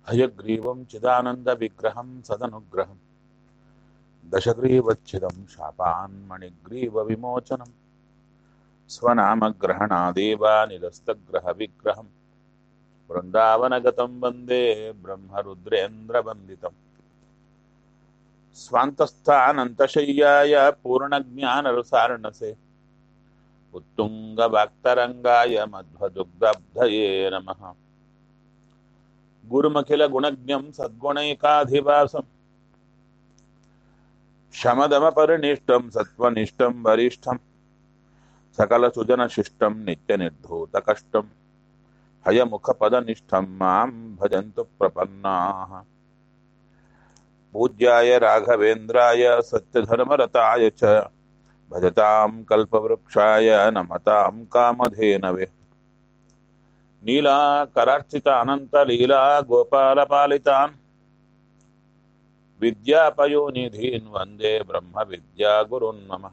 హయగ్రీవం చిదానందవిగ్రహం సదనుగ్రహం దశగ్రీవచ్ఛిదం శాపాన్మణిగ్రీవ విమోచనం స్వనామగ్రహణాదేవ నిరస్తగ్రహ విగ్రహం బృందావనగతం వందే బ్రహ్మరుద్రేంద్రవందితం స్వాంతస్థానంతశయ్యాయ పూర్ణజ్ఞానరుసారణసే उत्तुङ्गवाक्तरङ्गाय मध्वदुग्धब्धये नमः गुरुमखिलगुणज्ञं सद्गुणैकाधिवासम् शमदमपरिनिष्टं सत्त्वनिष्ठं वरिष्ठं सकलसुजनशिष्टं नित्यनिर्धूतकष्टं हयमुखपदनिष्ठं मां भजन्तु प्रपन्नाः पूज्याय राघवेन्द्राय सत्यधर्मरताय च भजतां कल्पवृक्षाय नमतां कामधेनवे नीलाकरार्चितानन्तलीला गोपालपालितान् विद्यापयोनिधीन् वन्दे ब्रह्मविद्यागुरुन् मम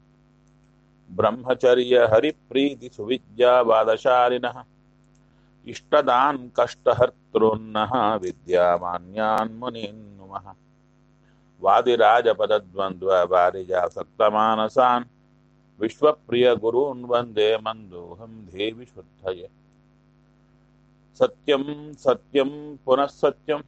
ब्रह्मचर्यहरिप्रीतिसुविद्यावादशालिनः इष्टदान् कष्टहर्तॄन्नः विद्यामान्यान् मुनीन् नुमः वादिराजपदद्वन्द्ववारिजासक्तमानसान् विश्वप्रियगुरून् वन्दे मन्दोऽहं देवि शुद्धये सत्यं सत्यं पुनः सत्यं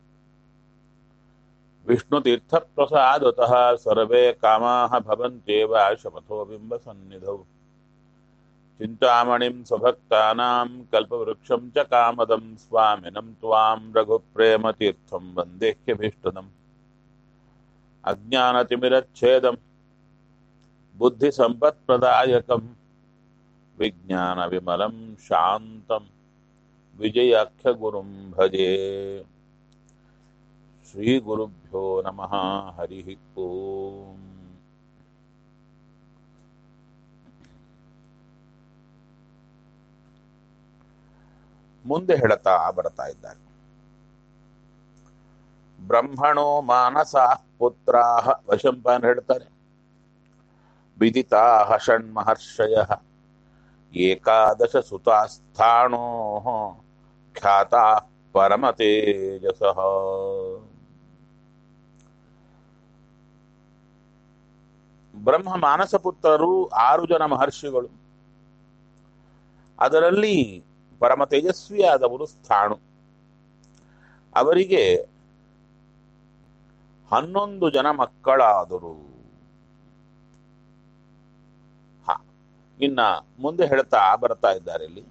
विष्णुतीर्थप्रसादतः सर्वे कामाः भवन्त्येव शपथो बिम्बसन्निधौ चिन्तामणिं स्वभक्तानां कल्पवृक्षं च कामदं स्वामिनं त्वां रघुप्रेमतीर्थं वन्देह्यभीष्टदम् अज्ञानतिमिरच्छेदं बुद्धिसम्पत्प्रदायकं विज्ञानविमलं शान्तं विजयाख्यगुरुं भजे श्रीगुरुभ्यो नमः हरिः ओम् ಮುಂದೆ ಹೇಳುತ್ತಾ ಬರ್ತಾ ಇದ್ದಾರೆ ಬ್ರಹ್ಮಣೋ ಮಾನಸ ಪುತ್ರ ವಶಂಪ ಅಂತ ಹೇಳ್ತಾರೆ ವಿದಿತಾ ಷಣ್ಮಹರ್ಷಯ ಏಕಾದಶ ಸುತಾಸ್ಥಾಣೋ ಖ್ಯಾತ ಪರಮತೇಜಸ ಬ್ರಹ್ಮ ಮಾನಸ ಪುತ್ರರು ಆರು ಜನ ಮಹರ್ಷಿಗಳು ಅದರಲ್ಲಿ ಪರಮ ತೇಜಸ್ವಿಯಾದವರು ಸ್ಥಾಣು ಅವರಿಗೆ ಹನ್ನೊಂದು ಜನ ಮಕ್ಕಳಾದರು ಹ ಇನ್ನ ಮುಂದೆ ಹೇಳ್ತಾ ಬರ್ತಾ ಇದ್ದಾರೆ ಇಲ್ಲಿ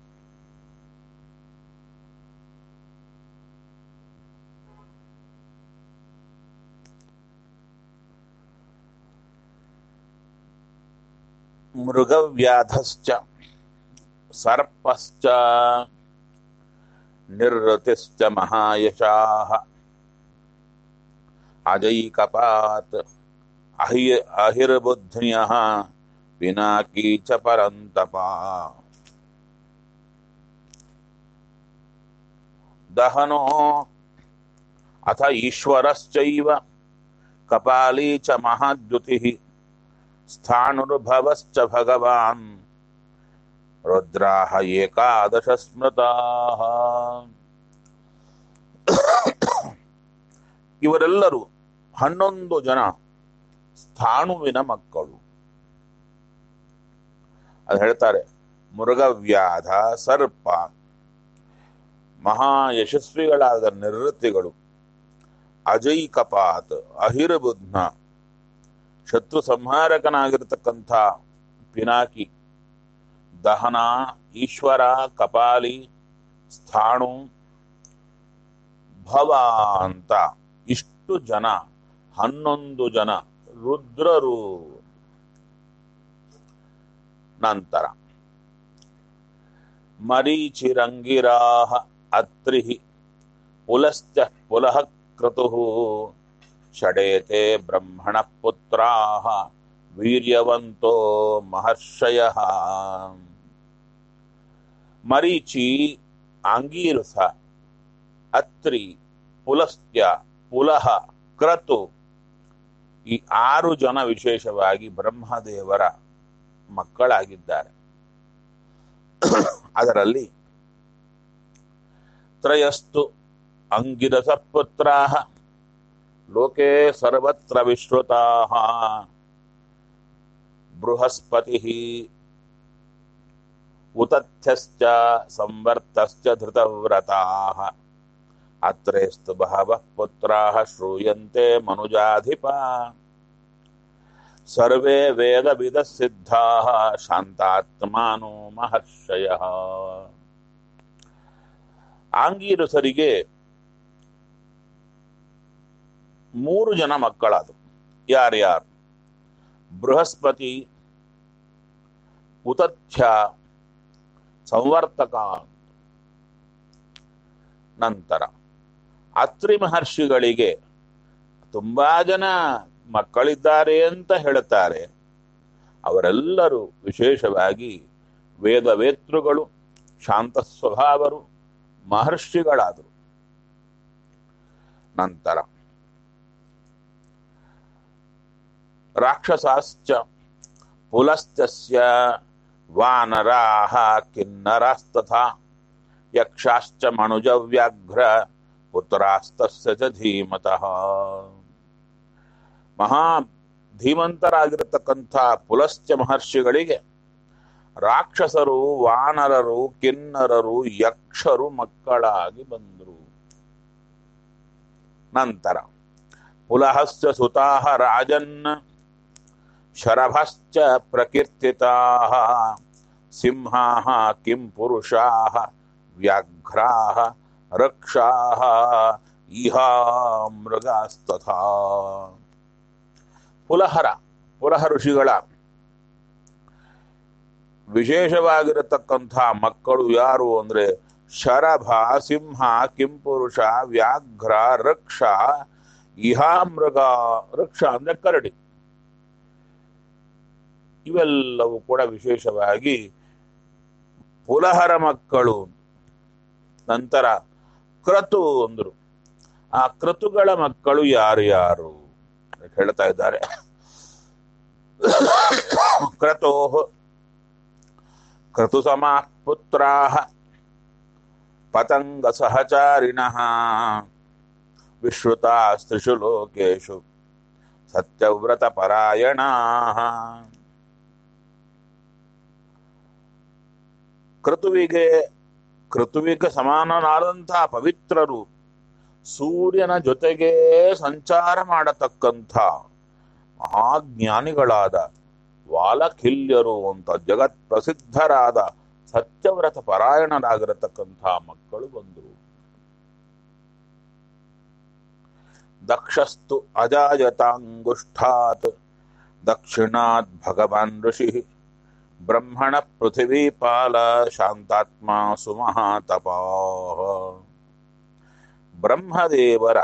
ಮೃಗವ್ಯಾಧಶ್ಚ ಸರ್ಪಶ್ಚ ನಿರ್ರತಿಶ್ಚ ಮಹಾಯಶಾಃ ಅಜೈಕಪಾತ್ ಅಹಿ ಅಹಿರ್ಬುದ್ಧಿಯಃ ಪಿನಾಕಿ ಚ ಪರಂತಪ ದಹನೋ ಅಥ ಈಶ್ವರಶ್ಚೈವ ಕಪಾಲಿ ಚ ಮಹಾದ್ಯುತಿಃ ಸ್ಥಾಣುರ್ಭವಶ್ಚ ಭಗವಾನ್ ರುದ್ರಾಹ ಏಕಾದಶ ಸ್ಮೃತಾಃ ಇವರೆಲ್ಲರೂ ಹನ್ನೊಂದು ಜನ ಸ್ಥಾಣುವಿನ ಮಕ್ಕಳು ಅದು ಹೇಳ್ತಾರೆ ಮೃಗವ್ಯಾಧ ಸರ್ಪ ಮಹಾ ಯಶಸ್ವಿಗಳಾದ ನಿವೃತ್ತಿಗಳು ಅಜೈಕಪಾತ್ ಅಹಿರಬುಧ್ನ ಶತ್ರು ಸಂಹಾರಕನಾಗಿರ್ತಕ್ಕಂಥ ಪಿನಾಕಿ ದಹನ ಈಶ್ವರ ಕಪಾಲಿ ಸ್ಥಾಣು ಭವ ಅಂತ ಇಷ್ಟು ಜನ ಹನ್ನೊಂದು ಜನ ರುದ್ರರು ನಂತರ ಮರೀಚಿರಂಗಿರಾಹ ಅತ್ರಿ ಪುಲಶ್ಚ ಪುಲಃ ಕ್ರತು ಷಡೇತೆ ಬ್ರಹ್ಮಣ ಪುತ್ರಾ ವೀರ್ಯವಂತೋ ಮಹರ್ಷಯ ಮರೀಚಿ ಆಂಗೀರಸ ಅತ್ರಿ ಪುಲಸ್ತ್ಯ ಪುಲಹ ಕ್ರತು ಈ ಆರು ಜನ ವಿಶೇಷವಾಗಿ ಬ್ರಹ್ಮದೇವರ ಮಕ್ಕಳಾಗಿದ್ದಾರೆ ಅದರಲ್ಲಿ ತ್ರಯಸ್ತು ಅಂಗಿರಸ ಪುತ್ರ ಲೋಕೆ ಸರ್ವತ್ರ ವಿಶ್ರುತಾ ಬೃಹಸ್ಪತಿ ಉತಥ್ಯಶ್ಚ ಸಂವರ್ತಶ್ಚ ಧೃತವ್ರತಾಃ ಅತ್ರೇಸ್ತು ಬಹವಃ ಪುತ್ರಾः ಶ್ರೂಯಂತೆ ಮನುಜಾಧಿಪ ಸರ್ವೇ ವೇದವಿದಃ ಸಿದ್ಧಾः ಶಾಂತಾತ್ಮಾನೋ ಮಹರ್ಷಯಃ ಆಂಗೀರಸರಿಗೆ ಮೂರು ಜನ ಮಕ್ಕಳಾದರು ಯಾರ್ಯಾರು ಬೃಹಸ್ಪತಿ ಉತಥ್ಯ ಸಂವರ್ತಕ ನಂತರ ಅತ್ರಿ ಮಹರ್ಷಿಗಳಿಗೆ ತುಂಬಾ ಜನ ಮಕ್ಕಳಿದ್ದಾರೆ ಅಂತ ಹೇಳುತ್ತಾರೆ ಅವರೆಲ್ಲರೂ ವಿಶೇಷವಾಗಿ ವೇದವೇತೃಗಳು ಶಾಂತ ಸ್ವಭಾವರು ಮಹರ್ಷಿಗಳಾದರು ನಂತರ ರಾಕ್ಷಸಾಶ್ಚ ಪುಲಶ್ಚಸ್ಯ ವಾನರಾಹ ಕಿನ್ನರಾಸ್ತಥಾ ಯಕ್ಷಾಶ್ಚ ಮನುಜವ್ಯಾಘ್ರ ಪುತ್ರಾಸ್ತಸ್ಯ ಚ ಧೀಮತಃ ಮಹಾ ಧೀಮಂತರಾಗಿರತಕ್ಕಂಥ ಪುಲಶ್ಚ ಮಹರ್ಷಿಗಳಿಗೆ ರಾಕ್ಷಸರು ವಾನರರು ಕಿನ್ನರರು ಯಕ್ಷರು ಮಕ್ಕಳಾಗಿ ಬಂದರು ನಂತರ ಪುಲಹಶ್ಚ ಸುತಾಹ ರಾಜನ್ ಶರಭಶ್ಚ ಪ್ರಕೀರ್ತಿತಾಃ ಸಿಂಹಾಃ ಕಿಂ ಪುರುಷಾಃ ವ್ಯಾಘ್ರಾಃ ರಕ್ಷಾಃ ಇಹಾ ಮೃಗಾಸ್ತಥಾ ಪುಲಹರ ಪುಲಹ ಋಷಿಗಳ ವಿಶೇಷವಾಗಿರತಕ್ಕಂಥ ಮಕ್ಕಳು ಯಾರು ಅಂದ್ರೆ ಶರಭ ಸಿಂಹ ಕಿಂಪುರುಷ ವ್ಯಾಘ್ರ ರಕ್ಷ ಇಹಾ ಮೃಗ ರಕ್ಷ ಅಂದ್ರೆ ಕರಡಿ ಇವೆಲ್ಲವೂ ಕೂಡ ವಿಶೇಷವಾಗಿ ಪುಲಹರ ಮಕ್ಕಳು ನಂತರ ಕ್ರತು ಅಂದ್ರು ಆ ಕ್ರತುಗಳ ಮಕ್ಕಳು ಯಾರು ಯಾರು ಹೇಳ್ತಾ ಇದ್ದಾರೆ ಕ್ರತೋ ಕ್ರತು ಸಮಾ ಪುತ್ರಾ ಪತಂಗ ಸಹಚಾರಿಣಃ ವಿಶ್ರುತಾಸ್ತ್ರಿಷು ಲೋಕೇಶು ಸತ್ಯವ್ರತ ಪರಾಯಣಾ ಕ್ರತುವಿಗೆ ಕ್ರತುವಿಗೆ ಸಮಾನನಾದಂತಹ ಪವಿತ್ರರು ಸೂರ್ಯನ ಜೊತೆಗೆ ಸಂಚಾರ ಮಾಡತಕ್ಕಂಥ ಮಹಾಜ್ಞಾನಿಗಳಾದ ವಾಲಖಿಲ್ಯರು ಅಂತ ಜಗತ್ ಪ್ರಸಿದ್ಧರಾದ ಸತ್ಯವ್ರತ ಪರಾಯಣರಾಗಿರತಕ್ಕಂಥ ಮಕ್ಕಳು ಬಂದರು ದಕ್ಷಸ್ತು ಅಜಾಯತಾಂಗುಷ್ಠಾತ್ ದಕ್ಷಿಣಾತ್ ಭಗವಾನ್ ಋಷಿ ಬ್ರಹ್ಮಣ ಪೃಥಿವೀಪಾಲ ಶಾಂತಾತ್ಮ ಸುಮಹಾತಪ ಬ್ರಹ್ಮದೇವರ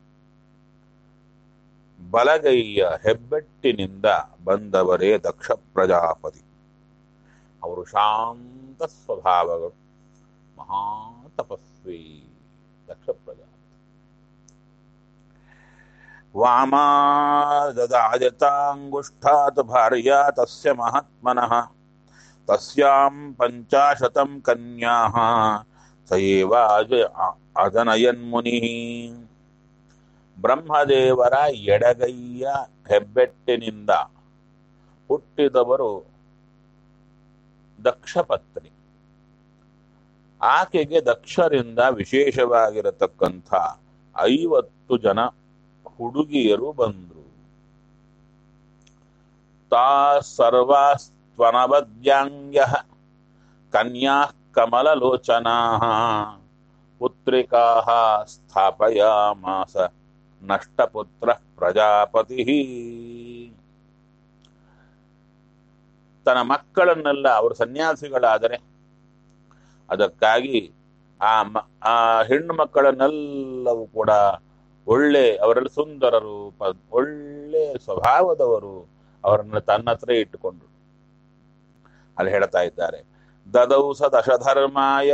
ಬಲಗೈಯ ಹೆಬ್ಬೆಟ್ಟಿನಿಂದ ಬಂದವರೇ ದಕ್ಷ ಪ್ರಜಾಪತಿ ಅವರು ಶಾಂತ ಸ್ವಭಾವಗಳು ಮಹಾ ತಪಸ್ವಿ ದಕ್ಷ ಪ್ರಜಾಪತಿ ವಾಮಾ ದದಾಜತಾಂಗುಷ್ಠಾತ್ ಭಾರ್ಯಾ ತಸ್ಯ ಮಹಾತ್ಮನಃ ತಸ್ಯಾಂ ಪಂಚಾಶತಂ ಕನ್ಯಾಃ ಸ ಏವ ಅಜ ಅಜನಯನ್ಮುನಿ ಬ್ರಹ್ಮದೇವರ ಎಡಗೈಯ ಹೆಬ್ಬೆಟ್ಟಿನಿಂದ ಹುಟ್ಟಿದವರು ದಕ್ಷಪತ್ನಿ ಆಕೆಗೆ ದಕ್ಷರಿಂದ ವಿಶೇಷವಾಗಿರತಕ್ಕಂಥ ಐವತ್ತು ಜನ ಹುಡುಗಿಯರು ಬಂದ್ರು ತಾ ಸರ್ವಾಸ್ತ್ವನಬದ್ಯಾಂಗ್ಯ ಕನ್ಯಾ ಕಮಲಲೋಚನಾ ಪುತ್ರಿಕಾ ಸ್ಥಾಪಯಾಮಾಸ ನಷ್ಟಪುತ್ರ ಪ್ರಜಾಪತಿ ತನ್ನ ಮಕ್ಕಳನ್ನೆಲ್ಲ ಅವರು ಸನ್ಯಾಸಿಗಳಾದರೆ ಅದಕ್ಕಾಗಿ ಆ ಮ- ಆ ಹೆಣ್ಣು ಮಕ್ಕಳನ್ನೆಲ್ಲವೂ ಕೂಡ ಒಳ್ಳೆ ಅವರೆಲ್ಲ ಸುಂದರರು ಪ- ಒಳ್ಳೆ ಸ್ವಭಾವದವರು ಅವರನ್ನ ತನ್ನ ಹತ್ರ ಇಟ್ಟುಕೊಂಡ್ರು ಅಲ್ಲಿ ಹೇಳ್ತಾ ಇದ್ದಾರೆ ದದೌ ಸ ದಶಧರ್ಮಾಯ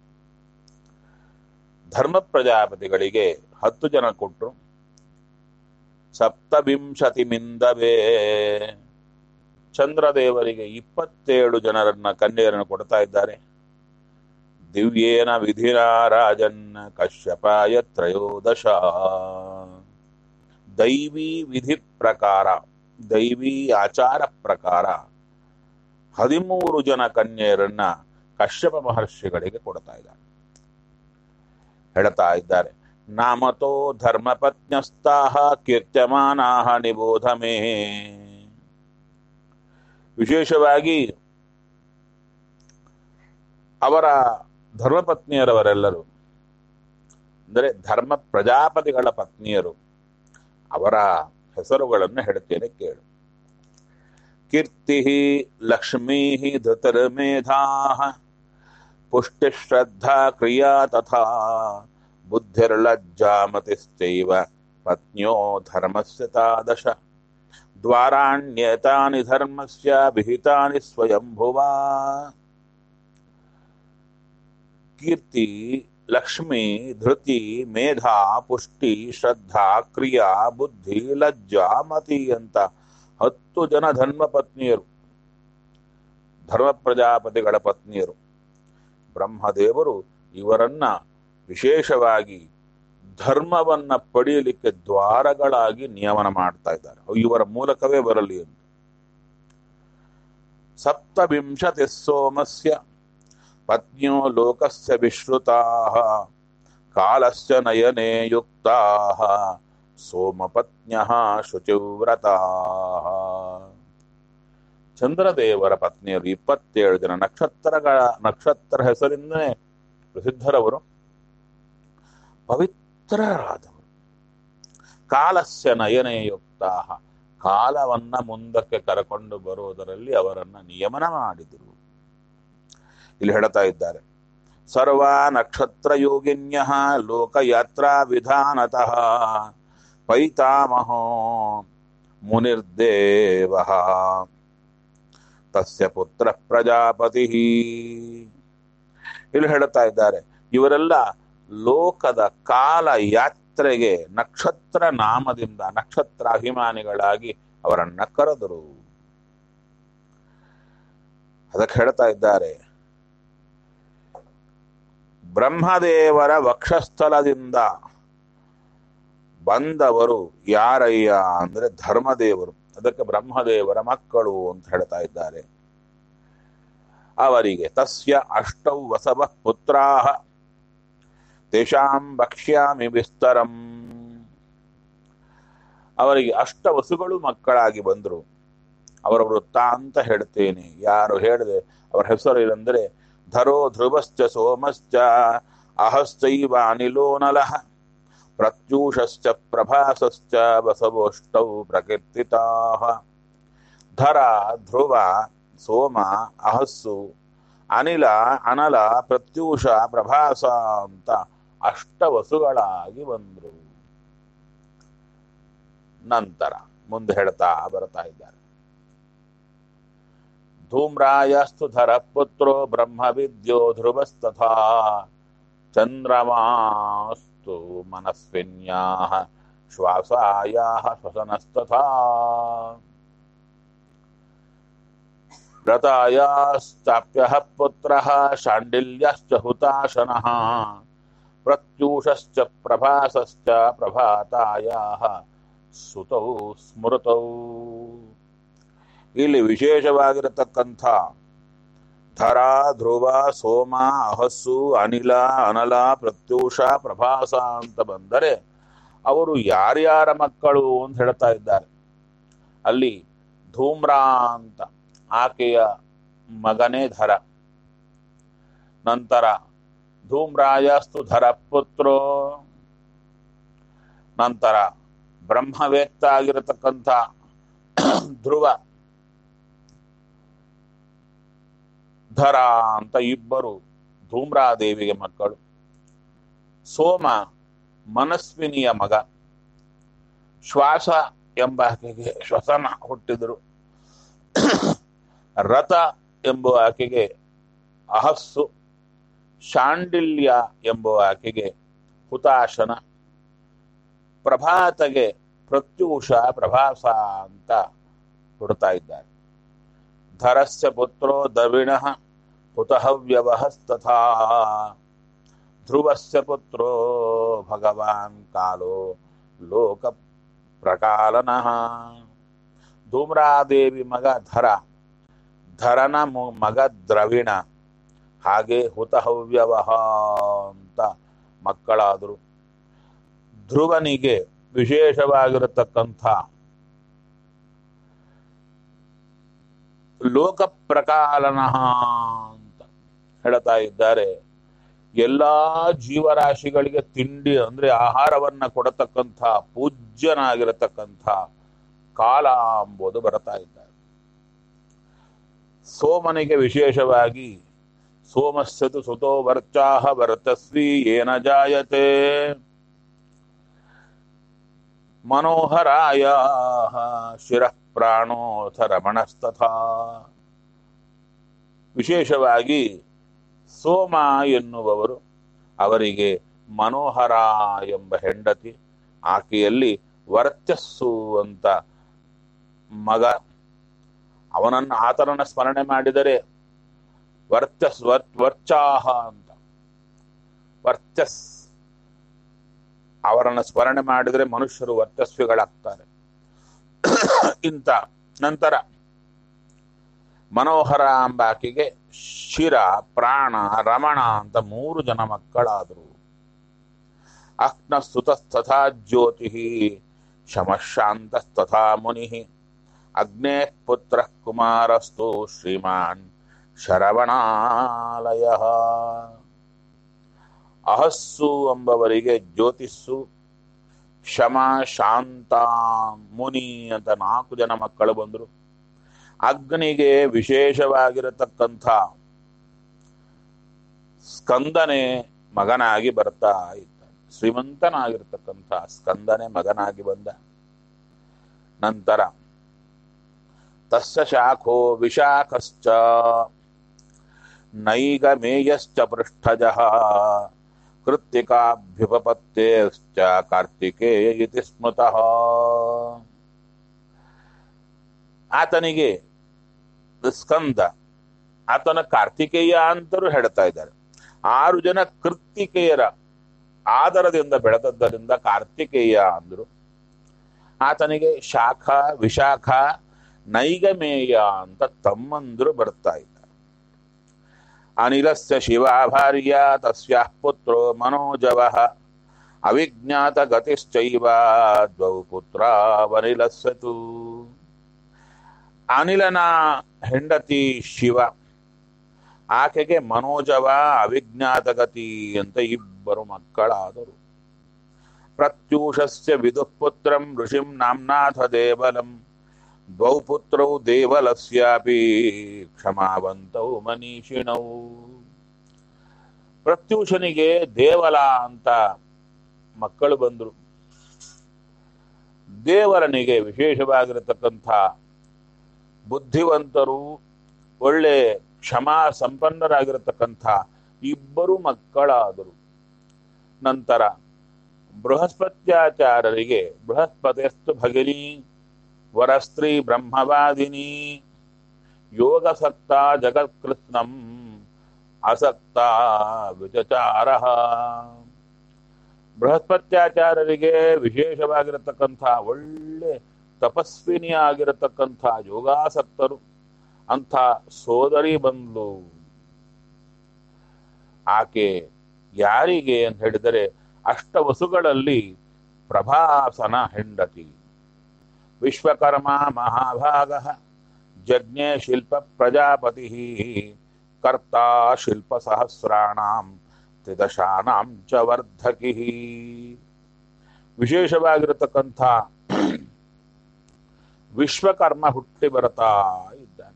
ಧರ್ಮ ಪ್ರಜಾಪತಿಗಳಿಗೆ ಹತ್ತು ಜನ ಕೊಟ್ರು ಸಪ್ತವಿಂಶತಿ ಮಿಂದವೇ ಚಂದ್ರದೇವರಿಗೆ ಇಪ್ಪತ್ತೇಳು ಜನರನ್ನ ಕನ್ಯೆಯರನ್ನು ಕೊಡ್ತಾ ಇದ್ದಾರೆ ದಿವ್ಯೇನ ವಿಧಿನಾ ರಾಜನ್ ಕಶ್ಯಪಾಯ ತ್ರಯೋದಶ ದೈವಿ ವಿಧಿ ಪ್ರಕಾರ ದೈವಿ ಆಚಾರ ಪ್ರಕಾರ ಹದಿಮೂರು ಜನ ಕನ್ಯೆಯರನ್ನ ಕಶ್ಯಪ ಮಹರ್ಷಿಗಳಿಗೆ ಕೊಡ್ತಾ ಇದ್ದಾರೆ ಹೇಳ್ತಾ ಇದ್ದಾರೆ ನಾಮತೋ ಧರ್ಮಪತ್ನ್ಯಸ್ತಾಹ ಕೀರ್ತ್ಯಮಾನಾಹ ನಿಬೋಧ ಮೇ ವಿಶೇಷವಾಗಿ ಅವರ ಧರ್ಮಪತ್ನಿಯರವರೆಲ್ಲರೂ ಅಂದರೆ ಧರ್ಮ ಪ್ರಜಾಪತಿಗಳ ಪತ್ನಿಯರು ಅವರ ಹೆಸರುಗಳನ್ನು ಹೇಳ್ತೇನೆ ಕೇಳು ಕೀರ್ತಿ ಲಕ್ಷ್ಮೀ ಧೃತರ್ಮೇಧಾ ಪುಷ್ಟಿಶ್ರದ್ಧಾ ಕ್ರಿಯಾ ತಥಾ ಬುದ್ಧಿರ್ಲಜ್ಜಾಮತಿಶ್ಚೈವ ಪತ್ನ್ಯೋ ಧರ್ಮಸ್ಯ ತಾದಶ ದ್ವಾರಾಣ್ಯೇತಾನಿ ಧರ್ಮಸ್ಯ ವಿಹಿತಾನಿ ಸ್ವಯಂಭುವಾ ಕೀರ್ತಿ ಲಕ್ಷ್ಮಿ ಧೃತಿ ಮೇಧಾ ಪುಷ್ಟಿ ಶ್ರದ್ಧಾ ಕ್ರಿಯಾ ಬುದ್ಧಿ ಲಜ್ಜಾ ಮತಿ ಅಂತ ಹತ್ತು ಜನ ಧರ್ಮ ಪತ್ನಿಯರು ಧರ್ಮ ಪ್ರಜಾಪತಿಗಳ ಪತ್ನಿಯರು ಬ್ರಹ್ಮದೇವರು ಇವರನ್ನ ವಿಶೇಷವಾಗಿ ಧರ್ಮವನ್ನ ಪಡೆಯಲಿಕ್ಕೆ ದ್ವಾರಗಳಾಗಿ ನಿಯಮನ ಮಾಡ್ತಾ ಇದ್ದಾರೆ ಅವು ಇವರ ಮೂಲಕವೇ ಬರಲಿ ಅಂತ ಸಪ್ತವಿಂಶತಿ ಸೋಮಸ್ಯ ಪತ್ನ್ಯೋ ಲೋಕಸ್ಯ ವಿಶ್ರುತಾ ಕಾಲಸ್ಯ ನಯನೆ ಯುಕ್ತಾ ಸೋಮಪತ್ನ್ಯ ಶುಚಿವ್ರತಾ ಚಂದ್ರದೇವರ ಪತ್ನಿಯರು ಇಪ್ಪತ್ತೇಳು ಜನ ನಕ್ಷತ್ರಗಳ ನಕ್ಷತ್ರ ಹೆಸರಿಂದನೇ ಪ್ರಸಿದ್ಧರವರು ಪವಿತ್ರರಾದವರು ಕಾಲಸ್ಯ ನಯನೇ ಯುಕ್ತ ಕಾಲವನ್ನ ಮುಂದಕ್ಕೆ ಕರಕೊಂಡು ಬರುವುದರಲ್ಲಿ ಅವರನ್ನ ನಿಯಮನ ಮಾಡಿದರು ಇಲ್ಲಿ ಹೇಳ್ತಾ ಇದ್ದಾರೆ ಸರ್ವ ನಕ್ಷತ್ರ ಯೋಗಿನ್ಯ ಲೋಕಯಾತ್ರಾ ವಿಧಾನತಃ ಪೈತಾಮಹೋ ಮುನಿರ್ದೇವ ತಸ್ಯ ಪುತ್ರ ಪ್ರಜಾಪತಿ ಇಲ್ಲಿ ಹೇಳ್ತಾ ಇದ್ದಾರೆ ಇವರೆಲ್ಲ ಲೋಕದ ಕಾಲ ಯಾತ್ರೆಗೆ ನಕ್ಷತ್ರ ನಾಮದಿಂದ ನಕ್ಷತ್ರ ಅಭಿಮಾನಿಗಳಾಗಿ ಅವರನ್ನ ಕರೆದರು ಅದಕ್ಕೆ ಹೇಳ್ತಾ ಇದ್ದಾರೆ ಬ್ರಹ್ಮದೇವರ ವಕ್ಷಸ್ಥಲದಿಂದ ಬಂದವರು ಯಾರಯ್ಯ ಅಂದ್ರೆ ಧರ್ಮದೇವರು ಅದಕ್ಕೆ ಬ್ರಹ್ಮದೇವರ ಮಕ್ಕಳು ಅಂತ ಹೇಳ್ತಾ ಇದ್ದಾರೆ ಅವರಿಗೆ ತಸ್ಯ ಅಷ್ಟೌ ವಸವ ಪುತ್ರಾಹ ತೇಷಾಂ ಭಕ್ಷ್ಯಾಮಿ ವಿಸ್ತರಂ ಅವರಿಗೆ ಅಷ್ಟ ವಸುಗಳು ಮಕ್ಕಳಾಗಿ ಬಂದರು ಅವರ ವೃತ್ತಾಂತ ಹೇಳ್ತೇನೆ ಯಾರು ಹೇಳಿದೆ ಅವರ ಹೆಸರು ಏನಂದ್ರೆ ಧರೋ ಧ್ರುವಶ್ಚ ಸೋಮಶ್ಚ ಅಹಶ್ಚೈವ ಅನಿಲೋನಲಃ ಪ್ರತ್ಯೂಷಶ್ಚ ಪ್ರಭಾಸಶ್ಚ ಬಸವೋಷ್ಟೌ ಪ್ರಕೀರ್ತಿತಾ ಧರ ಧ್ರುವ ಸೋಮ ಅಹಸ್ಸು ಅನಿಲ ಅನಲ ಪ್ರತ್ಯೂಷ ಪ್ರಭಾಸ ಅಂತ ಅಷ್ಟವಸುಗಳಾಗಿ ಬಂದರು ನಂತರ ಮುಂದೆ ಹೇಳ್ತಾ ಬರ್ತಾ ಇದ್ದಾರೆ ಧೂಮ್ರಾಯಸ್ತು ಧರ ಪುತ್ರೋ ಬ್ರಹ್ಮವಿದ್ಯೋ ಧ್ರುವಸ್ತಥಾ ಚಂದ್ರಮಾಸ್ತು ಮನಸ್ವಿನ್ಯಾ ಶ್ವಾಸಾಯಾ ಶ್ವಸನಸ್ತಥಾ ವ್ರತಾಯಾಶ್ಚಾಪ್ಯಃ ಪುತ್ರಃ ಶಾಂಡಿಲ್ಯಶ್ಚ ಹುತಾಶನಃ ಪ್ರತ್ಯೂಷಶ್ಚ ಪ್ರಭಾಸಶ್ಚ ಪ್ರಭಾತಾಯಾಹ ಸುತೌ ಸ್ಮೃತೌ ಇಲ್ಲಿ ವಿಶೇಷವಾಗಿರತಕ್ಕಂಥ ಧರ ಧ್ರುವ ಸೋಮ ಅಹಸ್ಸು ಅನಿಲ ಅನಲ ಪ್ರತ್ಯೂಷ ಪ್ರಭಾಸ ಅಂತ ಬಂದರೆ ಅವರು ಯಾರ್ಯಾರ ಮಕ್ಕಳು ಅಂತ ಹೇಳ್ತಾ ಇದ್ದಾರೆ ಅಲ್ಲಿ ಧೂಮ್ರ ಅಂತ ಆಕೆಯ ಮಗನೇ ಧರ ನಂತರ ಧೂಮ್ರಾಯಸ್ತು ಧರ ಪುತ್ರೋ ನಂತರ ಬ್ರಹ್ಮವೇತ್ತ ಆಗಿರತಕ್ಕಂಥ ಧ್ರುವ ಧರ ಅಂತ ಇಬ್ಬರು ಧೂಮ್ರಾದೇವಿಗೆ ಮಕ್ಕಳು ಸೋಮ ಮನಸ್ವಿನಿಯ ಮಗ ಶ್ವಾಸ ಎಂಬ ಆಕೆಗೆ ಶ್ವಸನ ಹುಟ್ಟಿದರು ರಥ ಎಂಬ ಆಕೆಗೆ ಅಹಸ್ಸು ಶಾಂಡಿಲ್ಯ ಎಂಬ ಆಕೆಗೆ ಹುತಾಶನ ಪ್ರಭಾತಗೆ ಪ್ರತ್ಯೂಷ ಪ್ರಭಾಸ ಅಂತ ಹುಡ್ತಾ ಇದ್ದಾರೆ ಧರಸ್ಯ ಪುತ್ರೋ ದವಿಣ ಹುತಹವ್ಯವಹಸ್ತಥಾ ಧ್ರುವಸ್ಯ ಪುತ್ರೋ ಭಗವಾನ್ ಕಾಲೋ ಲೋಕ ಪ್ರಕಾಲನಃ ಧೂಮ್ರಾದೇವಿ ಮಗ ಧರ ಧರನ ಮು- ಮಗ ದ್ರವಿಣ ಹಾಗೆ ಹುತಹವ್ಯವಹ ಅಂತ ಮಕ್ಕಳಾದರು ಧ್ರುವನಿಗೆ ವಿಶೇಷವಾಗಿರತಕ್ಕಂಥ ಲೋಕ ಪ್ರಕಾಲನ ಅಂತ ಹೇಳ್ತಾ ಇದ್ದಾರೆ ಎಲ್ಲಾ ಜೀವರಾಶಿಗಳಿಗೆ ತಿಂಡಿ ಅಂದ್ರೆ ಆಹಾರವನ್ನ ಕೊಡತಕ್ಕಂಥ ಪೂಜ್ಯನಾಗಿರತಕ್ಕಂಥ ಕಾಲ ಎಂಬುದು ಬರ್ತಾ ಇದ್ದಾರೆ ಸೋಮನಿಗೆ ವಿಶೇಷವಾಗಿ ಸೋಮಸ್ಯತು ಸುತೋ ವರ್ಚಾಹ ವರ್ತಸ್ವಿ ಏನ ಜಾಯತೆ ಮನೋಹರಾಯ ಶಿರಃ ಪ್ರಾಣೋಥ ರಮಣಸ್ತಥಾ ವಿಶೇಷವಾಗಿ ಸೋಮ ಎನ್ನುವವರು ಅವರಿಗೆ ಮನೋಹರ ಎಂಬ ಹೆಂಡತಿ ಆಕೆಯಲ್ಲಿ ವರ್ಚಸ್ಸು ಅಂತ ಮಗ ಅವನನ್ನು ಆತನನ್ನ ಸ್ಮರಣೆ ಮಾಡಿದರೆ ವರ್ಚಸ್ ವರ್ ವರ್ಚಾಹ ಅಂತ ವರ್ಚಸ್ ಅವರನ್ನು ಸ್ಮರಣೆ ಮಾಡಿದರೆ ಮನುಷ್ಯರು ವರ್ಚಸ್ವಿಗಳಾಗ್ತಾರೆ ಇಂಥ ನಂತರ ಮನೋಹರ ಅಂಬಾಕಿಗೆ ಶಿರ ಪ್ರಾಣ ರಮಣ ಅಂತ ಮೂರು ಜನ ಮಕ್ಕಳಾದರು ಅಹ್ನ ಸುತಸ್ತಥಾ ಜ್ಯೋತಿ ಶಮಶಾಂತಸ್ತಥಾ ಮುನಿ ಅಗ್ನೇ ಪುತ್ರ ಕುಮಾರಸ್ತು ಶ್ರೀಮಾನ್ ಶರವಣಾಲಯ ಅಹಸ್ಸು ಎಂಬವರಿಗೆ ಜ್ಯೋತಿಸ್ಸು ಶಮ ಶಾಂತ ಮುನಿ ಅಂತ ನಾಲ್ಕು ಜನ ಮಕ್ಕಳು ಬಂದರು ಅಗ್ನಿಗೆ ವಿಶೇಷವಾಗಿರತಕ್ಕಂಥ ಸ್ಕಂದನೆ ಮಗನಾಗಿ ಬರ್ತಾ ಇದ್ದಾನೆ ಶ್ರೀಮಂತನಾಗಿರ್ತಕ್ಕಂಥ ಸ್ಕಂದನೆ ಮಗನಾಗಿ ಬಂದ ನಂತರ ತಸ್ಯ ಶಾಖೋ ವಿಶಾಖಶ್ಚ ನೈಗಮೇಯಶ್ಚ ಪೃಷ್ಠಜ ಕೃತ್ತಿಕಾಭ್ಯುಪಪತ್ತೇಶ್ಚ ಕಾರ್ತಿಕೇಯ ಇತಿ ಸ್ಮೃತಃ ಆತನಿಗೆ ಸ್ಕಂದ ಆತನ ಕಾರ್ತಿಕೇಯ ಅಂತರೂ ಹೇಳ್ತಾ ಇದ್ದಾರೆ ಆರು ಜನ ಕೃತಿಕೆಯರ ಆದರದಿಂದ ಬೆಳೆದದ್ದರಿಂದ ಕಾರ್ತಿಕೇಯ ಅಂದ್ರು ಆತನಿಗೆ ಶಾಖ ವಿಶಾಖ ನೈಗಮೇಯ ಅಂತ ತಮ್ಮಂದ್ರು ಬರ್ತಾ ಇದ್ದಾರೆ ಅನಿಲಸ್ಯ ಶಿವ ಭಾರ್ಯ ತಸ್ಯಾಃ ಪುತ್ರೋ ಮನೋಜವ ಅವಿಜ್ಞಾತ ಗತಿಶ್ಚೈವ ದ್ವೌ ಪುತ್ರ ವನಿಲಸ್ಯತು ಅನಿಲನ ಹೆಂಡತಿ ಶಿವ ಆಕೆಗೆ ಮನೋಜವ ಅವಿಜ್ಞಾತಗತಿ ಅಂತ ಇಬ್ಬರು ಮಕ್ಕಳಾದರು ಪ್ರತ್ಯೂಷಸ್ಯ ವಿದುಃಪುತ್ರಂ ಋಷಿಂ ನಾಮ್ನಾಥ ದೇವಲಂ ದ್ವೌ ಪುತ್ರೌ ದೇವಲಸ್ಯಾಪಿ ಕ್ಷಮಾವಂತೌ ಮನೀಷಿಣೌ ಪ್ರತ್ಯೂಷನಿಗೆ ದೇವಲ ಅಂತ ಮಕ್ಕಳು ಬಂದರು ದೇವರನಿಗೆ ವಿಶೇಷವಾಗಿರತಕ್ಕಂಥ ಬುದ್ಧಿವಂತರು ಒಳ್ಳೆ ಕ್ಷಮಾ ಸಂಪನ್ನರಾಗಿರತಕ್ಕಂಥ ಇಬ್ಬರು ಮಕ್ಕಳಾದರು ನಂತರ ಬೃಹಸ್ಪತ್ಯಾಚಾರ್ಯರಿಗೆ ಬೃಹಸ್ಪತಿಸ್ತು ಭಗಿನಿ ವರಸ್ತ್ರೀ ಬ್ರಹ್ಮವಾದಿನಿ ಯೋಗಸಕ್ತ ಜಗತ್ಕೃತ್ನಂ ಅಸಕ್ತ ವಿಚಚಾರ ಬೃಹಸ್ಪತ್ಯಾಚಾರ್ಯರಿಗೆ ವಿಶೇಷವಾಗಿರತಕ್ಕಂಥ ಒಳ್ಳೆ ತಪಸ್ವಿನಿ ಆಗಿರತಕ್ಕಂಥ ಯೋಗಾಸಕ್ತರು ಅಂಥ ಸೋದರಿ ಬಂದ್ಲು ಆಕೆ ಯಾರಿಗೆ ಅಂತ ಹೇಳಿದರೆ ಅಷ್ಟವಸುಗಳಲ್ಲಿ ಪ್ರಭಾಸನ ಹೆಂಡತಿ ವಿಶ್ವಕರ್ಮ ಮಹಾಭಾಗ ಜಜ್ಞೆ ಶಿಲ್ಪ ಪ್ರಜಾಪತಿ ಕರ್ತ ಶಿಲ್ಪ ಸಹಸ್ರಾಣಾಂ ತ್ರಿದಶಾನಾಂ ಚ ವರ್ಧಕಿ ವಿಶೇಷವಾಗಿರತಕ್ಕಂಥ ವಿಶ್ವಕರ್ಮ ಹುಟ್ಟಿ ಬರ್ತಾ ಇದ್ದಾನೆ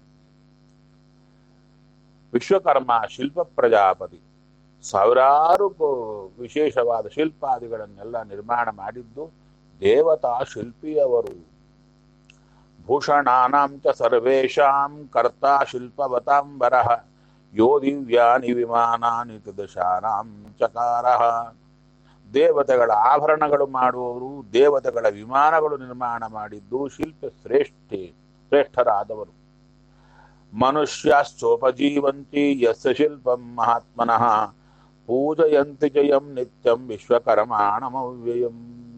ವಿಶ್ವಕರ್ಮ ಶಿಲ್ಪ ಪ್ರಜಾಪತಿ ಸಾವಿರಾರು ಪ- ವಿಶೇಷವಾದ ಶಿಲ್ಪಾದಿಗಳನ್ನೆಲ್ಲ ನಿರ್ಮಾಣ ಮಾಡಿದ್ದು ದೇವತಾ ಶಿಲ್ಪಿಯವರು ಭೂಷಣಾನಾಂ ಚ ಸರ್ವೇಷಾಂ ಕರ್ತಾ ಶಿಲ್ಪವತಾಂಬರಃ ಯೋ ದಿವ್ಯಾನಿ ವಿಮಾನಾನಿ ದಶಾನಾಂ ಚಕಾರಃ ದೇವತೆಗಳ ಆಭರಣಗಳು ಮಾಡುವವರು ದೇವತೆಗಳ ವಿಮಾನಗಳು ನಿರ್ಮಾಣ ಮಾಡಿದ್ದು ಶಿಲ್ಪ ಶ್ರೇಷ್ಠಿ ಶ್ರೇಷ್ಠರಾದವರು ಮನುಷ್ಯಾಶ್ಚೋಪಜೀವಂತಿ ಯಸ್ಯ ಶಿಲ್ಪಂ ಮಹಾತ್ಮನಃ ಪೂಜಯಂತಿ ಜಯಂ ನಿತ್ಯಂ ವಿಶ್ವಕರ್ಮಾಣಮವ್ಯಯಂ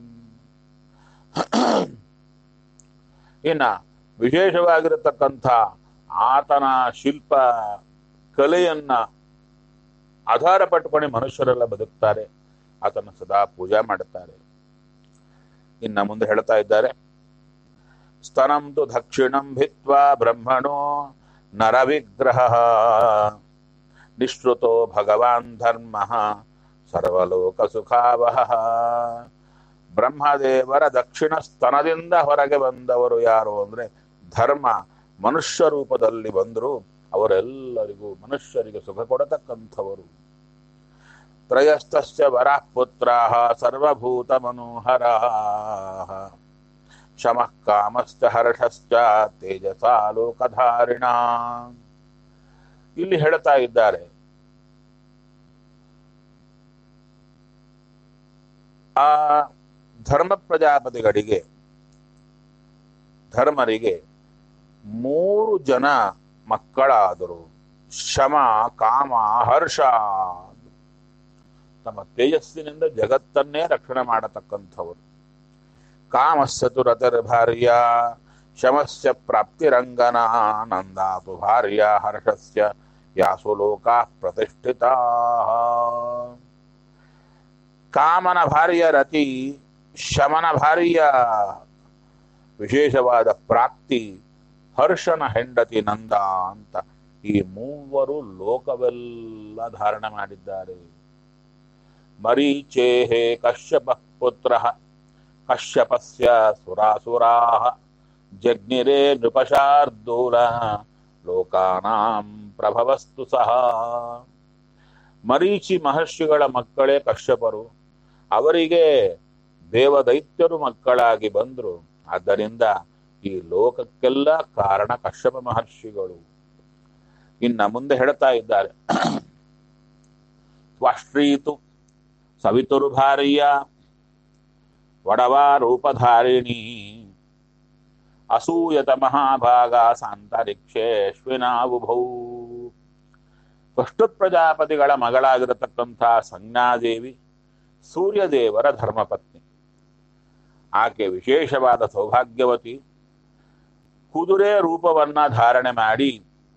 ಇನ್ನ ವಿಶೇಷವಾಗಿರತಕ್ಕಂಥ ಆತನ ಶಿಲ್ಪ ಕಲೆಯನ್ನ ಆಧಾರ ಪಟ್ಟುಕೊಂಡು ಮನುಷ್ಯರೆಲ್ಲ ಬದುಕ್ತಾರೆ ಆತನ ಸದಾ ಪೂಜೆ ಮಾಡುತ್ತಾರೆ ಇನ್ನ ಮುಂದೆ ಹೇಳ್ತಾ ಇದ್ದಾರೆ ಸ್ತನಂ ತು ದಕ್ಷಿಣಂ ಭಿತ್ವಾ ಬ್ರಹ್ಮಣೋ ನರವಿಗ್ರಹ ನಿಶ್ರುತೋ ಭಗವಾನ್ ಧರ್ಮ ಸರ್ವಲೋಕ ಸುಖಾವಹ ಬ್ರಹ್ಮದೇವರ ದಕ್ಷಿಣ ಸ್ತನದಿಂದ ಹೊರಗೆ ಬಂದವರು ಯಾರು ಅಂದ್ರೆ ಧರ್ಮ ಮನುಷ್ಯ ರೂಪದಲ್ಲಿ ಬಂದರು ಅವರೆಲ್ಲರಿಗೂ ಮನುಷ್ಯರಿಗೆ ಸುಖ ಕೊಡತಕ್ಕಂಥವರು ತ್ರಯಸ್ತಸ್ಯ ವರಃ ಪುತ್ರಾಹ ಸರ್ವಭೂತ ಮನೋಹರಾಹ ಶಮಃ ಕಾಮಶ್ಚ ಹರ್ಷಶ್ಚ ತೇಜಸ ಲೋಕಧಾರಿಣ ಇಲ್ಲಿ ಹೇಳ್ತಾ ಇದ್ದಾರೆ ಆ ಧರ್ಮ ಪ್ರಜಾಪತಿಗಳಿಗೆ ಧರ್ಮರಿಗೆ ಮೂರು ಜನ ಮಕ್ಕಳಾದರು ಶಮ ಕಾಮ ಹರ್ಷ ತಮ್ಮ ತೇಜಸ್ಸಿನಿಂದ ಜಗತ್ತನ್ನೇ ರಕ್ಷಣೆ ಮಾಡತಕ್ಕಂಥವರು ಕಾಮಸ್ಸತು ಭಾರ್ಯ ಶಮಸ್ಯ ಪ್ರಾಪ್ತಿರಂಗನ ನಂದಾತು ಭಾರ್ಯ ಹರ್ಷಸ್ಯ ಯಾಸು ಲೋಕಾ ಪ್ರತಿಷ್ಠಿತಾ ಕಾಮನ ಭಾರ್ಯ ರತಿ ಶಮನ ಭಾರ್ಯ ವಿಶೇಷವಾದ ಪ್ರಾಪ್ತಿ ಹರ್ಷನ ಹೆಂಡತಿ ನಂದ ಅಂತ ಈ ಮೂವರು ಲೋಕವೆಲ್ಲ ಧಾರಣ ಮಾಡಿದ್ದಾರೆ ಮರೀಚೇಹೇ ಕಶ್ಯಪ ಪುತ್ರ ಕಶ್ಯಪಸ್ಯ ಸುರಾಸುರಾ ಜಗ್ನಿರೇ ನೃಪಶಾರ್ದೂಲ ಲೋಕಾನಾಂ ಪ್ರಭವಸ್ತು ಸಹ ಮರೀಚಿ ಮಹರ್ಷಿಗಳ ಮಕ್ಕಳೇ ಕಶ್ಯಪರು ಅವರಿಗೆ ದೇವದೈತ್ಯರು ಮಕ್ಕಳಾಗಿ ಬಂದರು ಆದ್ದರಿಂದ ಈ ಲೋಕಕ್ಕೆಲ್ಲ ಕಾರಣ ಕಶ್ಯಪ ಮಹರ್ಷಿಗಳು ಇನ್ನ ಮುಂದೆ ಹೇಳ್ತಾ ಇದ್ದಾರೆ ತ್ವಾಷ್ಟ್ರೀತು ಸವಿತುರು ಭಾರ್ಯ ವಡವಾ ರೂಪಧಾರಿಣಿ ಅಸೂಯತ ಮಹಾಭಾಗ ಸಾಂತರಿಕ್ಷೇಶ್ವಿನಾವುಭೌ ಕಷ್ಟು ಪ್ರಜಾಪತಿಗಳ ಮಗಳಾಗಿರತಕ್ಕಂಥ ಸಂಜ್ಞಾದೇವಿ ಸೂರ್ಯದೇವರ ಧರ್ಮಪತ್ನಿ ಆಕೆ ವಿಶೇಷವಾದ ಸೌಭಾಗ್ಯವತಿ ಕುದುರೆ ರೂಪವನ್ನ ಧಾರಣೆ ಮಾಡಿ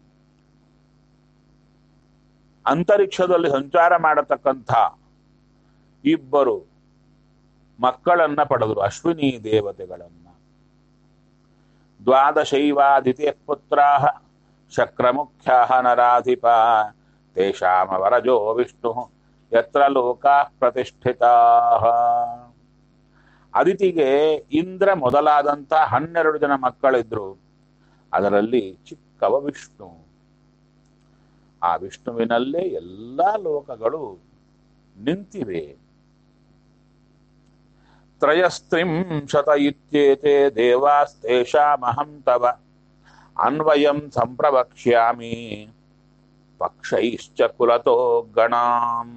ಅಂತರಿಕ್ಷದಲ್ಲಿ ಸಂಚಾರ ಮಾಡತಕ್ಕಂಥ ಇಬ್ಬರು ಮಕ್ಕಳನ್ನ ಪಡೆದರು ಅಶ್ವಿನಿ ದೇವತೆಗಳನ್ನ ದ್ವಾದಶೈವಾದಿತಿ ಪುತ್ರಾ ಶಕ್ರಮುಖ್ಯ ನರಾಧಿಪ ತೇಷಾಮವರಜೋ ವಿಷ್ಣು ಯತ್ರ ಲೋಕಾ ಪ್ರತಿಷ್ಠಿತಾ ಅದಿತಿಗೆ ಇಂದ್ರ ಮೊದಲಾದಂತ ಹನ್ನೆರಡು ಜನ ಮಕ್ಕಳಿದ್ರು ಅದರಲ್ಲಿ ಚಿಕ್ಕವ ವಿಷ್ಣು ಆ ವಿಷ್ಣುವಿನಲ್ಲೇ ಎಲ್ಲಾ ಲೋಕಗಳು ನಿಂತಿವೆ ತ್ರಯಸ್ತ್ರಿಂಶತ ಇತ್ಯೇತೆ ದೇವಾಸ್ತೇಷಾಮಹಂ ತವ ಅನ್ವಯಂ ಸಂಪ್ರವಕ್ಷ್ಯಾಮಿ ಪಕ್ಷೈಶ್ಚ ಕುಲತೋ ಗಣಾನ್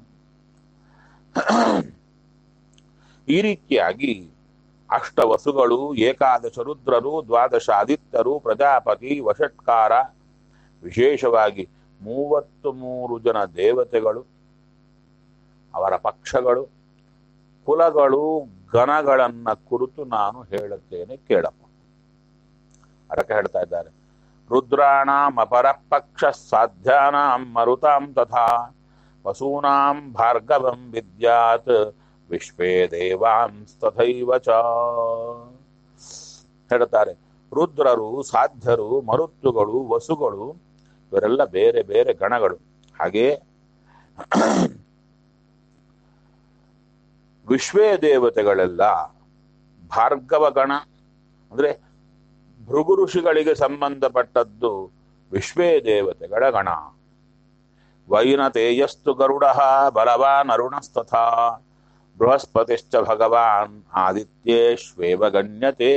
ಈ ರೀತಿಯಾಗಿ ಅಷ್ಟವಸುಗಳು ಏಕಾದಶ ರುದ್ರರು ದ್ವಾದಶ ಆದಿತ್ಯರು ಪ್ರಜಾಪತಿ ವಷಟ್ಕಾರ ವಿಶೇಷವಾಗಿ ಮೂವತ್ತು ಮೂರು ಜನ ದೇವತೆಗಳು ಅವರ ಪಕ್ಷಗಳು ಕುಲಗಳು ಗಣಗಳನ್ನ ಕುರಿತು ನಾನು ಹೇಳುತ್ತೇನೆ ಕೇಳಪ್ಪ ಅದಕ್ಕೆ ಹೇಳ್ತಾ ಇದ್ದಾರೆ ರುದ್ರಾಣಾಂ ಅಪರ ಪಕ್ಷ ಸಾಧ್ಯಾನಾಂ ಮರುತಾಂ ತಥಾ ವಸೂನಾಂ ಭಾರ್ಗವಂ ವಿದ್ಯಾತ್ ವಿಶ್ವೇ ದೇವಾಂಸ್ತಥೈವ ಚ ಹೇಳ್ತಾರೆ ರುದ್ರರು ಸಾಧ್ಯರು ಮರುತ್ತುಗಳು ವಸುಗಳು ಇವರೆಲ್ಲ ಬೇರೆ ಬೇರೆ ಗಣಗಳು ಹಾಗೆ ವಿಶ್ವೇ ದೇವತೆಗಳೆಲ್ಲ ಭಾರ್ಗವ ಗಣ ಅಂದ್ರೆ ಭೃಗು ಋಷಿಗಳಿಗೆ ಸಂಬಂಧಪಟ್ಟದ್ದು ವಿಶ್ವೇ ದೇವತೆಗಳ ಗಣ ವೈನ ತೇಜಸ್ತು ಗರುಡ ಬಲವಾನ್ ಅರುಣಸ್ತಥಾ ಬೃಹಸ್ಪತಿಶ್ಚ ಭಗವಾನ್ ಆದಿತ್ಯೇಶ್ವೇವ ಗಣ್ಯತೆ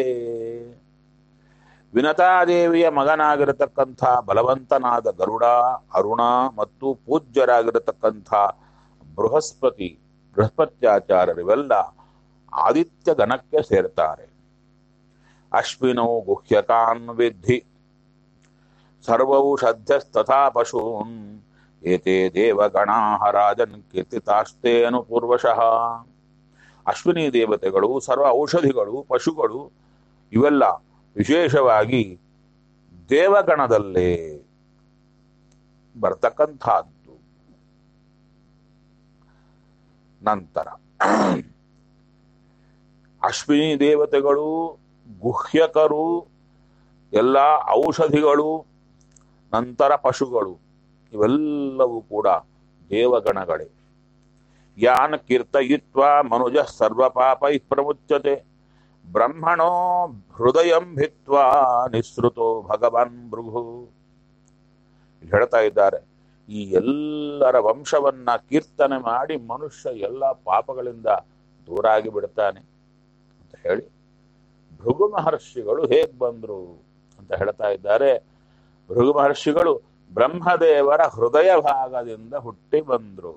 ವಿನತಾದೇವಿಯ ಮಗನಾಗಿರತಕ್ಕಂಥ ಬಲವಂತನಾದ ಗರುಡ ಅರುಣ ಮತ್ತು ಪೂಜ್ಯರಾಗಿರತಕ್ಕಂಥ ಬೃಹಸ್ಪತಿ ಬೃಹಸ್ಪತ್ಯಾಚಾರ್ಯರಿವೆಲ್ಲ ಆದಿತ್ಯ ಗಣಕ್ಕೆ ಸೇರ್ತಾರೆ ಅಶ್ವಿನೋ ಗುಹ್ಯಕಾನ್ ವಿದ್ಧಿ ಸರ್ವೌಷಧ್ಯಸ್ತಥಾ ಪಶೂನ್ ಏತೆ ದೇವಗಣಾಹ ರಾಜನ್ ಕೀರ್ತಿತಾಸ್ತೇನು ಪೂರ್ವಶಃ ಅಶ್ವಿನಿ ದೇವತೆಗಳು ಸರ್ವ ಔಷಧಿಗಳು ಪಶುಗಳು ಇವೆಲ್ಲ ವಿಶೇಷವಾಗಿ ದೇವಗಣದಲ್ಲೇ ಬರ್ತಕ್ಕಂಥದ್ದು ನಂತರ ಅಶ್ವಿನಿ ದೇವತೆಗಳು ಗುಹ್ಯಕರು ಎಲ್ಲ ಔಷಧಿಗಳು ನಂತರ ಪಶುಗಳು ಇವೆಲ್ಲವೂ ಕೂಡ ದೇವಗಣಗಳೇ ಯಾನ್ ಕೀರ್ತಯಿತ್ವ ಮನುಜ ಸರ್ವಪಾಪೈ ಪ್ರಮುಚ್ಯತೆ ಬ್ರಹ್ಮಣೋ ಹೃದಯಂ ಭಿತ್ವಾ ನಿಸೃತೋ ಭಗವಾನ್ ಭೃಗು ಇಲ್ಲಿ ಹೇಳ್ತಾ ಇದ್ದಾರೆ ಈ ಎಲ್ಲರ ವಂಶವನ್ನ ಕೀರ್ತನೆ ಮಾಡಿ ಮನುಷ್ಯ ಎಲ್ಲ ಪಾಪಗಳಿಂದ ದೂರ ಆಗಿ ಬಿಡ್ತಾನೆ ಅಂತ ಹೇಳಿ ಭೃಗು ಮಹರ್ಷಿಗಳು ಹೇಗ್ ಬಂದ್ರು ಅಂತ ಹೇಳ್ತಾ ಇದ್ದಾರೆ ಭೃಗು ಮಹರ್ಷಿಗಳು ಬ್ರಹ್ಮದೇವರ ಹೃದಯ ಭಾಗದಿಂದ ಹುಟ್ಟಿ ಬಂದ್ರು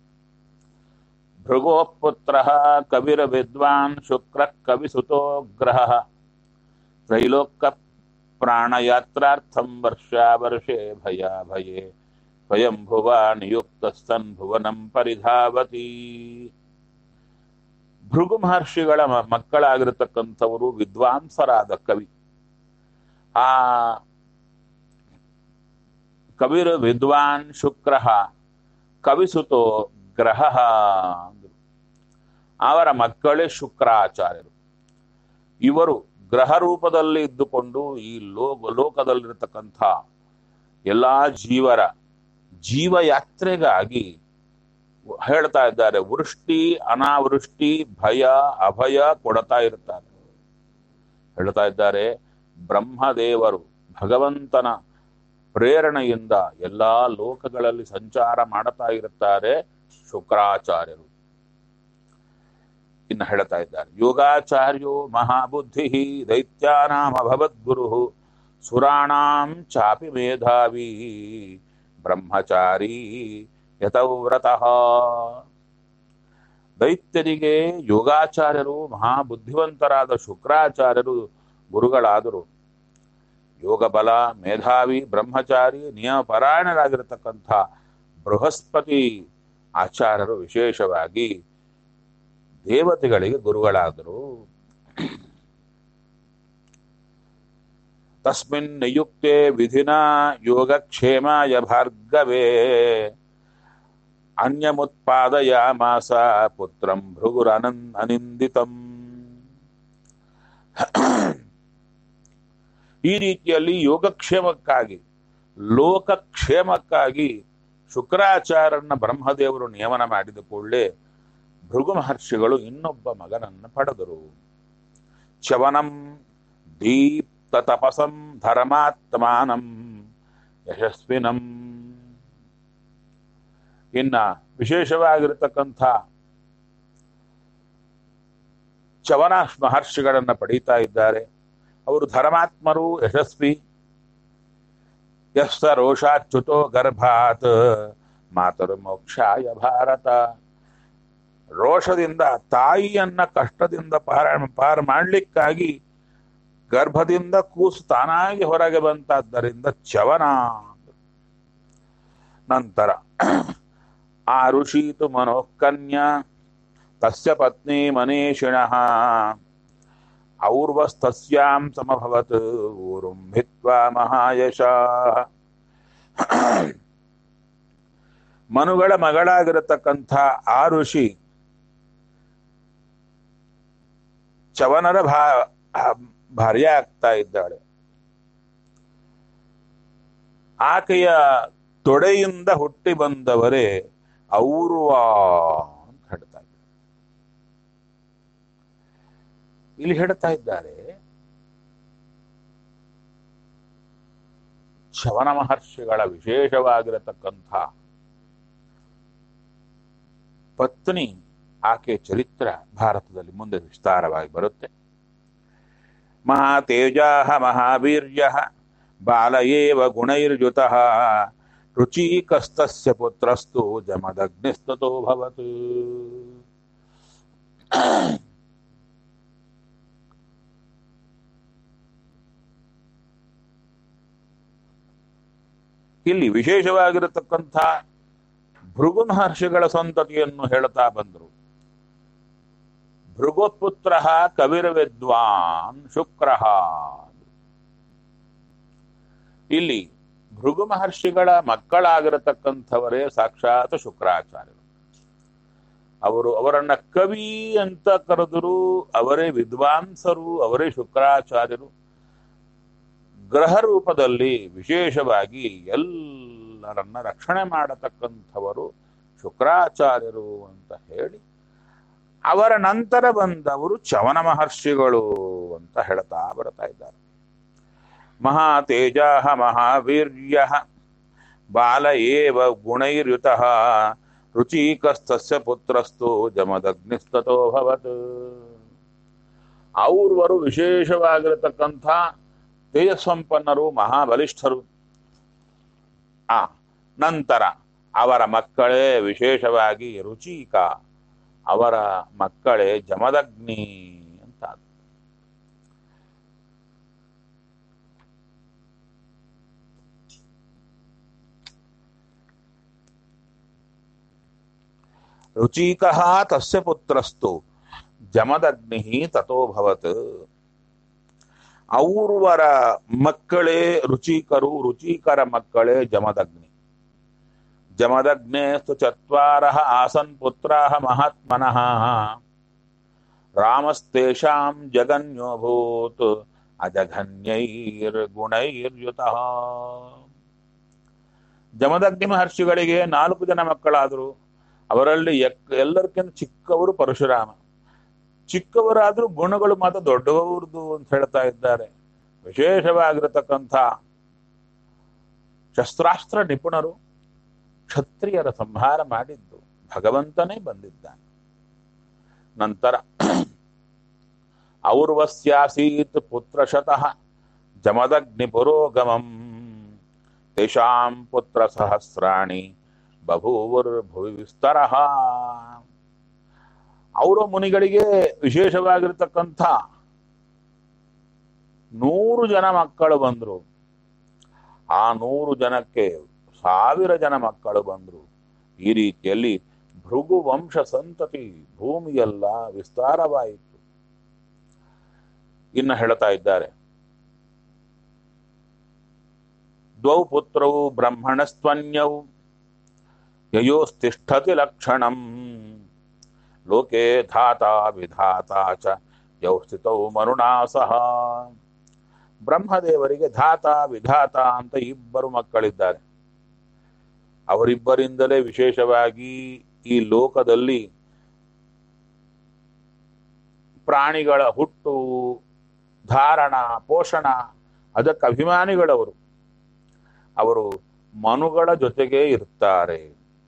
ಭೃಗೋ ಪುತ್ರ ಕವಿರ ವಿದ್ವಾನ್ ಶುಕ್ರ ಕವಿಸುತೋ ಗ್ರಹ ತ್ರೈಲೋಕ ಪ್ರಾಣಯಾತ್ರಾರ್ಥಂ ವರ್ಷಾ ವರ್ಷೆ ಭಯ ಭಯೇ ಸ್ವಯಂಭುವ ನಿಯುಕ್ತಸ್ತನ್ ಭುವನಂ ಪರಿಧಾವತಿ ಭೃಗು ಮಹರ್ಷಿಗಳ ಮ- ಮಕ್ಕಳಾಗಿರತಕ್ಕಂಥವರು ವಿದ್ವಾಂಸರಾದ ಕವಿ ಆ ಕವಿರ ವಿದ್ವಾನ್ ಶುಕ್ರ ಕವಿಸುತೋ ಗ್ರಹ ಅಂದ್ರು. ಅವರ ಮಕ್ಕಳೇ ಶುಕ್ರಾಚಾರ್ಯರು ಇವರು ಗ್ರಹ ರೂಪದಲ್ಲಿ ಇದ್ದುಕೊಂಡು ಈ ಲೋಕ ಲೋಕದಲ್ಲಿರತಕ್ಕಂಥ ಎಲ್ಲಾ ಜೀವರ ಜೀವಯಾತ್ರೆಗಾಗಿ ಹೇಳ್ತಾ ಇದ್ದಾರೆ ವೃಷ್ಟಿ ಅನಾವೃಷ್ಟಿ ಭಯ ಅಭಯ ಕೊಡ್ತಾ ಇರ್ತಾರೆ ಹೇಳ್ತಾ ಇದ್ದಾರೆ ಬ್ರಹ್ಮದೇವರು ಭಗವಂತನ ಪ್ರೇರಣೆಯಿಂದ ಎಲ್ಲಾ ಲೋಕಗಳಲ್ಲಿ ಸಂಚಾರ ಮಾಡುತ್ತಾ ಇರುತ್ತಾರೆ ಶುಕ್ರಾಚಾರ್ಯರು ಇನ್ನು ಹೇಳ್ತಾ ಇದ್ದಾರೆ ಯೋಗಾಚಾರ್ಯೋ ಮಹಾಬುದ್ಧಿ ದೈತ್ಯಾನಾಂ ಅಭವದ್ಗುರು ಸುರಾಣಾಂ ಚಾಪಿ ಮೇಧಾವಿ ಬ್ರಹ್ಮಚಾರಿ ಯತವ್ರತಃ ದೈತ್ಯರಿಗೆ ಯೋಗಾಚಾರ್ಯರು ಮಹಾಬುದ್ಧಿವಂತರಾದ ಶುಕ್ರಾಚಾರ್ಯರು ಗುರುಗಳಾದರು ಯೋಗ ಬಲ ಮೇಧಾವಿ ಬ್ರಹ್ಮಚಾರಿ ನಿಯಮಪರಾಯಣರಾಗಿರತಕ್ಕಂಥ ಬೃಹಸ್ಪತಿ ಆಚಾರ್ಯರು ವಿಶೇಷವಾಗಿ ದೇವತೆಗಳಿಗೆ ಗುರುಗಳಾದರು ತಸ್ಮಿನ್ ನಿಯುಕ್ತೆ ವಿಧಿನ ಯೋಗಕ್ಷೇಮಾಯ ಭಾರ್ಗವೇ ಅನ್ಯಮುತ್ಪಾದಯಾಮಾಸ ಪುತ್ರಂ ಭೃಗುರನನ್ ಅನಿಂದಿತಂ ಈ ರೀತಿಯಲ್ಲಿ ಯೋಗಕ್ಷೇಮಕ್ಕಾಗಿ ಲೋಕಕ್ಷೇಮಕ್ಕಾಗಿ ಶುಕ್ರಾಚಾರ್ಯನ ಬ್ರಹ್ಮದೇವರು ನಿಯಮನ ಮಾಡಿದ ಕೂಡಲೇ ಭೃಗು ಮಹರ್ಷಿಗಳು ಇನ್ನೊಬ್ಬ ಮಗನನ್ನು ಪಡೆದರು ಚವನಂ ದೀಪ್ತ ತಪಸಂ ಧರ್ಮಾತ್ಮಾನಂ ಯಶಸ್ವಿನಂ ಇನ್ನ ವಿಶೇಷವಾಗಿರತಕ್ಕಂಥ ಚವನ ಮಹರ್ಷಿಗಳನ್ನ ಪಡೀತಾ ಇದ್ದಾರೆ ಅವರು ಧರ್ಮಾತ್ಮರು ಯಶಸ್ವಿ ಯಸ್ಸ ರೋಷಾಚ್ಯುತೋ ಗರ್ಭಾತ್ ಮಾತರು ಮೋಕ್ಷಾಯ ಭಾರತ ರೋಷದಿಂದ ತಾಯಿಯನ್ನ ಕಷ್ಟದಿಂದ ಪಾರ ಪಾರು ಮಾಡ್ಲಿಕ್ಕಾಗಿ ಗರ್ಭದಿಂದ ಕೂಸು ತಾನಾಗಿ ಹೊರಗೆ ಬಂತಾದ್ದರಿಂದ ಚವನ ನಂತರ ಆ ಋಷೀತು ಮನೋಕನ್ಯಾ ತಸ್ಯ ಪತ್ನಿ ಮನೀಷಿಣಃ ಔರ್ವಸ್ತಸ್ಯಾಂ ಸಮಭವತ್ ಊರುಂ ಭಿತ್ವಾ ಮಹಾಯಶಃ ಮನುಗಳ ಮಗಳಾಗಿರತಕ್ಕಂಥ ಆ ಋಷಿ ಚವನರ ಭಾ ಭಾರ್ಯ ಆಗ್ತಾ ಇದ್ದಾಳೆ ಆಕೆಯ ತೊಡೆಯಿಂದ ಹುಟ್ಟಿ ಬಂದವರೇ ಔರ್ವ ಅಂತ ಹೇಳ್ತಾ ಇದ್ದಾರೆ ಇಲ್ಲಿ ಹೇಳ್ತಾ ಇದ್ದಾರೆ ಶವನ ಮಹರ್ಷಿಗಳ ವಿಶೇಷವಾಗಿರತಕ್ಕಂಥ ಪತ್ನಿ ಆಕೆ ಚರಿತ್ರ ಭಾರತದಲ್ಲಿ ಮುಂದೆ ವಿಸ್ತಾರವಾಗಿ ಬರುತ್ತೆ ಮಹಾತೇಜ ಮಹಾವೀರ್ಯ ಬಾಲಯೇವ ಗುಣೈರ್ಯುತ ರುಚೀಕಸ್ತಸ್ಯ ಪುತ್ರಸ್ತು ಜಮದಗ್ನಿಸ್ತತೋ ಭವತ್ ಇಲ್ಲಿ ವಿಶೇಷವಾಗಿರತಕ್ಕಂಥ ಭೃಗು ಮಹರ್ಷಿಗಳ ಸಂತತಿಯನ್ನು ಹೇಳ್ತಾ ಬಂದರು ಭೃಗುಪುತ್ರ ಕವಿರ ವಿದ್ವಾನ್ ಶುಕ್ರ ಇಲ್ಲಿ ಭೃಗು ಮಹರ್ಷಿಗಳ ಮಕ್ಕಳಾಗಿರತಕ್ಕಂಥವರೇ ಸಾಕ್ಷಾತ್ ಶುಕ್ರಾಚಾರ್ಯರು ಅವರು ಅವರನ್ನ ಕವಿ ಅಂತ ಕರೆದರು ಅವರೇ ವಿದ್ವಾಂಸರು ಅವರೇ ಶುಕ್ರಾಚಾರ್ಯರು ಗ್ರಹ ರೂಪದಲ್ಲಿ ವಿಶೇಷವಾಗಿ ಎಲ್ಲರನ್ನ ರಕ್ಷಣೆ ಮಾಡತಕ್ಕಂಥವರು ಶುಕ್ರಾಚಾರ್ಯರು ಅಂತ ಹೇಳಿ ಅವರ ನಂತರ ಬಂದವರು ಚವನ ಮಹರ್ಷಿಗಳು ಅಂತ ಹೇಳ್ತಾ ಬರ್ತಾ ಇದ್ದಾರೆ ಮಹಾತೇಜ ಮಹಾವೀರ್ಯ ಬಾಲ ಏವ ಗುಣೈರ್ಯುತ ರುಚಿಕಸ್ತಸ್ಯ ಪುತ್ರಸ್ತು ಜಮದಗ್ನಿಸ್ತತೋ ಭವತ್ ಅವ್ರವರು ವಿಶೇಷವಾಗಿರತಕ್ಕಂಥ ತೇಜಸ್ಸಂಪನ್ನರು ಮಹಾಬಲಿಷ್ಠರು ಆ ನಂತರ ಅವರ ಮಕ್ಕಳೇ ವಿಶೇಷವಾಗಿ ರುಚಿಕ ಅವರ ಮಕ್ಕಳೇ ಜಮದಗ್ನಿ ಅಂತ ರುಚಿಕಃ ತಸ್ಯ ಪುತ್ರಸ್ತು ಜಮದಗ್ನಿ ತಥೋಭವತ್ ಅವ್ರವರ ಮಕ್ಕಳೇ ರುಚಿಕರು ರುಚಿಕರ ಮಕ್ಕಳೇ ಜಮದಗ್ನಿ ಜಮದಗ್ನೇಸ್ತು ಚತ್ವಾರ ಆಸನ್ ಪುತ್ರಾಹ ಮಹಾತ್ಮನಃ ರಾಮಸ್ತೇಷಾಂ ಜಗನ್ಯೋಭೂತ್ ಅಜಘನ್ಯೈರ್ಗುಣೈರ್ಯುತಃ ಜಮದಗ್ನಿ ಮಹರ್ಷಿಗಳಿಗೆ ನಾಲ್ಕು ಜನ ಮಕ್ಕಳಾದರು ಅವರಲ್ಲಿ ಎಕ್ ಎಲ್ಲರಿಗಿಂತ ಚಿಕ್ಕವರು ಪರಶುರಾಮ ಚಿಕ್ಕವರಾದ್ರೂ ಗುಣಗಳು ಮಾತ್ರ ದೊಡ್ಡವರದು ಅಂತ ಹೇಳ್ತಾ ಇದ್ದಾರೆ ವಿಶೇಷವಾಗಿರತಕ್ಕಂಥ ಶಸ್ತ್ರಾಸ್ತ್ರ ನಿಪುಣರು ಕ್ಷತ್ರಿಯರ ಸಂಹಾರ ಮಾಡಿದ್ದು ಭಗವಂತನೇ ಬಂದಿದ್ದಾನೆ ನಂತರ ಔರ್ವಸ್ಯಾಸೀತ್ ಪುತ್ರಶತಃ ಜಮದಗ್ನಿ ಪುರೋಗಮಂ ತೇಷಾಂ ಪುತ್ರ ಸಹಸ್ರಾಣಿ ಬಭೂವರ್ಭುವಿ ವಿಸ್ತರ ಅವರ ಮುನಿಗಳಿಗೆ ವಿಶೇಷವಾಗಿರ್ತಕ್ಕಂಥ ನೂರು ಜನ ಮಕ್ಕಳು ಬಂದರು ಆ ನೂರು ಜನಕ್ಕೆ ಸಾವಿರ ಜನ ಮಕ್ಕಳು ಬಂದರು ಈ ರೀತಿಯಲ್ಲಿ ಭೃಗು ವಂಶ ಸಂತತಿ ಭೂಮಿಯೆಲ್ಲ ವಿಸ್ತಾರವಾಯಿತು ಇನ್ನು ಹೇಳ್ತಾ ಇದ್ದಾರೆ ದ್ವೌ ಪುತ್ರವು ಬ್ರಹ್ಮಣಸ್ತ್ವನ್ಯೌ ಯಯೋಸ್ತಿಷ್ಠತಿ ಲಕ್ಷಣಂ ಲೋಕೆ ಧಾತಾ ವಿಧಾತಾ ಚ ಯೌ ಸ್ಥಿತೌ ಮರುಣಾ ಸಹ ಬ್ರಹ್ಮದೇವರಿಗೆ ಧಾತ ವಿಧಾತ ಅಂತ ಇಬ್ಬರು ಮಕ್ಕಳಿದ್ದಾರೆ ಅವರಿಬ್ಬರಿಂದಲೇ ವಿಶೇಷವಾಗಿ ಈ ಲೋಕದಲ್ಲಿ ಪ್ರಾಣಿಗಳ ಹುಟ್ಟು ಧಾರಣ ಪೋಷಣ ಅದಕ್ಕೆ ಅಭಿಮಾನಿಗಳವರು ಅವರು ಮನುಗಳ ಜೊತೆಗೆ ಇರ್ತಾರೆ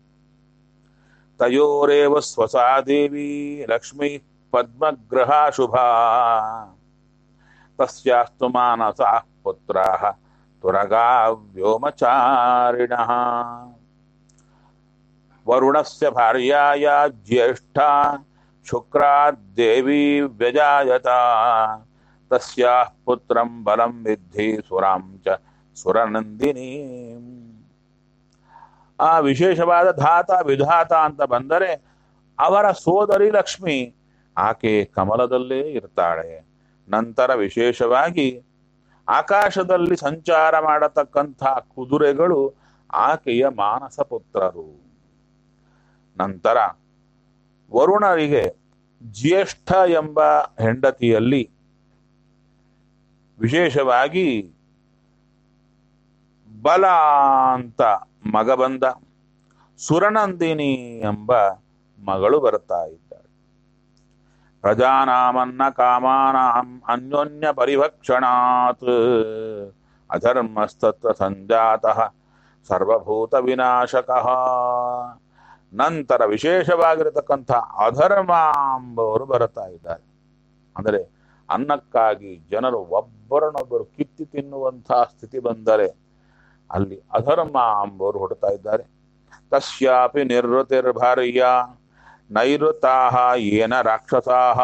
ತಯೋರೇವ ಸ್ವಸಾದೇವಿ ಲಕ್ಷ್ಮೀ ಪದ್ಮಗ್ರಹ ಶುಭ ತಸ್ಯಾಸ್ತು ಮಾನಸ ಪುತ್ರ ತುರಗಾ ವ್ಯೋಮಚಾರಿಣ ವರುಣಸ್ಯ ಭಾರ್ಯಾಯ ಜ್ಯೇಷ್ಠ ಶುಕ್ರಾದ್ದೇವಿ ವ್ಯಜಾಯತ ತಸ್ಯಾಃ ಪುತ್ರಂ ಬಲಂ ವಿದ್ಧಿ ಸುರಾಂ ಚ ಸುರನಂದಿನಿ ಆ ವಿಶೇಷವಾದ ಧಾತ ವಿಧಾತ ಅಂತ ಬಂದರೆ ಅವರ ಸೋದರಿ ಲಕ್ಷ್ಮಿ ಆಕೆ ಕಮಲದಲ್ಲೇ ಇರ್ತಾಳೆ ನಂತರ ವಿಶೇಷವಾಗಿ ಆಕಾಶದಲ್ಲಿ ಸಂಚಾರ ಮಾಡತಕ್ಕಂಥ ಕುದುರೆಗಳು ಆಕೆಯ ಮಾನಸ ಪುತ್ರರು ನಂತರ ವರುಣರಿಗೆ ಜ್ಯೇಷ್ಠ ಎಂಬ ಹೆಂಡತಿಯಲ್ಲಿ ವಿಶೇಷವಾಗಿ ಬಲ ಅಂತ ಮಗ ಬಂದ ಸುರನಂದಿನಿ ಎಂಬ ಮಗಳು ಬರ್ತಾ ಇದ್ದಾಳೆ ಪ್ರಜಾನಾಮನ್ನ ಕಾಮಾನಾಂ ಅನ್ಯೋನ್ಯ ಪರಿಭಕ್ಷಣಾತ್ ಅಧರ್ಮಸ್ತತ್ರ ಸಂಜಾತಃ ಸರ್ವಭೂತ ವಿನಾಶಕಃ ನಂತರ ವಿಶೇಷವಾಗಿರತಕ್ಕಂಥ ಅಧರ್ಮ ಎಂಬವರು ಬರುತ್ತಾ ಇದ್ದಾರೆ ಅಂದರೆ ಅನ್ನಕ್ಕಾಗಿ ಜನರು ಒಬ್ಬರನ್ನೊಬ್ಬರು ಕಿತ್ತಿ ತಿನ್ನುವಂತಹ ಸ್ಥಿತಿ ಬಂದರೆ ಅಲ್ಲಿ ಅಧರ್ಮ ಎಂಬವರು ಹೊಡ್ತಾ ಇದ್ದಾರೆ ತಸ್ಯಾಪಿ ನಿರ್ವೃತಿರ್ಭಾರ್ಯ ನೈಋತಾಹ ಏನ ರಾಕ್ಷಸಾಹ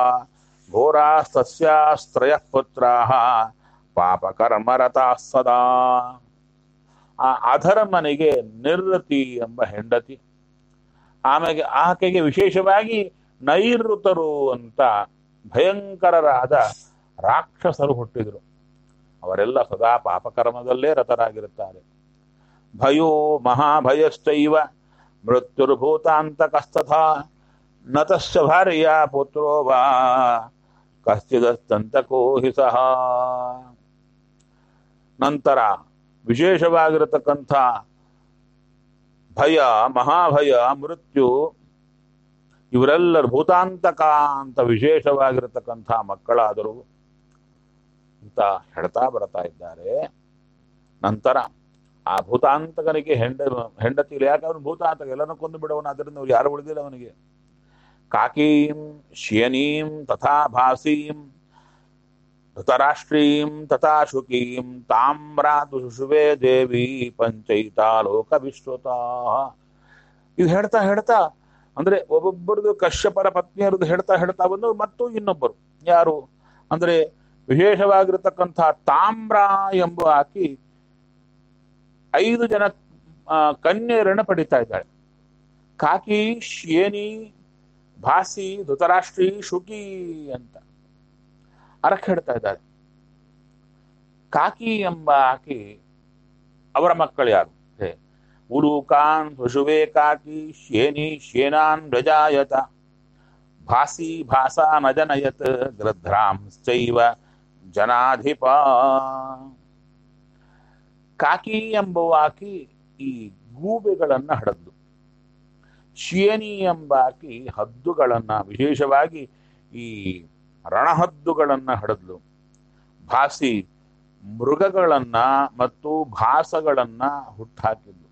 ಘೋರಾಸ್ತಸ್ಯಾಸ್ತ್ರಯ ಪುತ್ರಾಹ ಪಾಪಕರ್ಮರತಾ ಸದಾ ಆ ಅಧರ್ಮನಿಗೆ ನಿರ್ರತಿ ಎಂಬ ಹೆಂಡತಿ ಆಮೇಲೆ ಆಕೆಗೆ ವಿಶೇಷವಾಗಿ ನೈಋತರು ಅಂತ ಭಯಂಕರರಾದ ರಾಕ್ಷಸರು ಹುಟ್ಟಿದರು ಅವರೆಲ್ಲ ಸದಾ ಪಾಪಕರ್ಮದಲ್ಲೇ ರತರಾಗಿರುತ್ತಾರೆ ಭಯೋ ಮಹಾಭಯಶ್ಚೈವ ಮೃತ್ಯುರ್ಭೂತಾಂತಕಸ್ತಥಾ ನತಶ್ಚ ಭಾರ್ಯ ಪುತ್ರೋ ವಾ ಕಶ್ಚಿದಸ್ತಂತಕೋ ಹಿ ಸಹ ನಂತರ ವಿಶೇಷವಾಗಿರತಕ್ಕಂಥ ಭಯ ಮಹಾಭಯ ಮೃತ್ಯು ಇವರೆಲ್ಲರೂ ಭೂತಾಂತಕ ಅಂತ ವಿಶೇಷವಾಗಿರತಕ್ಕಂಥ ಮಕ್ಕಳಾದರು ಅಂತ ಹೇಳ್ತಾ ಬರ್ತಾ ಇದ್ದಾರೆ ನಂತರ ಆ ಭೂತಾಂತಕನಿಗೆ ಹೆಂಡ ಹೆಂಡತಿ ಇಲ್ಲ ಯಾಕೆ ಅವನು ಭೂತಾಂತಕ ಎಲ್ಲರನ್ನು ಕೊಂದು ಬಿಡವನು ಅದರಿಂದ ಅವ್ರು ಯಾರು ಉಳಿದಿಲ್ಲ ಅವನಿಗೆ ಕಾಕೀಂ ಶಿಯನೀಂ ತಥಾ ಭಾಸೀಂ ಧೃತರಾಷ್ಟ್ರೀಂ ತಥಾ ಶುಕೀಂ ತಾಮ್ರಾತು ಶುಶುವೆ ದೇವಿ ಪಂಚೈತಾ ಲೋಕ ವಿಶ್ರುತಾ ಇದು ಹೇಳ್ತಾ ಹೇಳ್ತಾ ಅಂದ್ರೆ ಒಬ್ಬೊಬ್ಬರದು ಕಶ್ಯಪರ ಪತ್ನಿಯರದು ಹೇಳ್ತಾ ಹೇಳ್ತಾ ಬಂದು ಮತ್ತು ಇನ್ನೊಬ್ಬರು ಯಾರು ಅಂದ್ರೆ ವಿಶೇಷವಾಗಿರತಕ್ಕಂಥ ತಾಮ್ರ ಎಂಬ ಆಕಿ ಐದು ಜನ ಆ, ಕನ್ಯೆಯರನ್ನ ಪಡಿತಾ ಇದ್ದಾಳೆ ಕಾಕಿ ಶೇನಿ ಭಾಸಿ ಧೃತರಾಷ್ಟ್ರಿ ಶುಕಿ ಅಂತ ಅರಕ್ ಹೇಳ್ತಾ ಇದ್ದಾರೆ ಕಾಕಿ ಎಂಬ ಆಕಿ ಅವರ ಮಕ್ಕಳು ಯಾರು ಹೇ, ಉಲೂಕಾನ್ ಪಶುವೆ ಕಾಕಿ ಶೇನಿ ಶೇನಾನ್ ವ್ರಜಾಯತ ಭಾಸಿ ಭಾಸಾ ನಜನಯತ್ ಗೃಧ್ರಾಂಶ್ಚೈವ ಜನಾಧಿಪ ಕಾಕಿ ಎಂಬುವ ಆಕಿ ಈ ಗೂಬೆಗಳನ್ನ ಹಡದ್ಲು ಶಿಯನಿ ಎಂಬ ಆಕಿ ಹದ್ದುಗಳನ್ನ ವಿಶೇಷವಾಗಿ ಈ ರಣಹದ್ದುಗಳನ್ನ ಹಡದ್ಲು ಭಾಸಿ ಮೃಗಗಳನ್ನ ಮತ್ತು ಭಾಸಗಳನ್ನ ಹುಟ್ಟಾಕಿದ್ಲು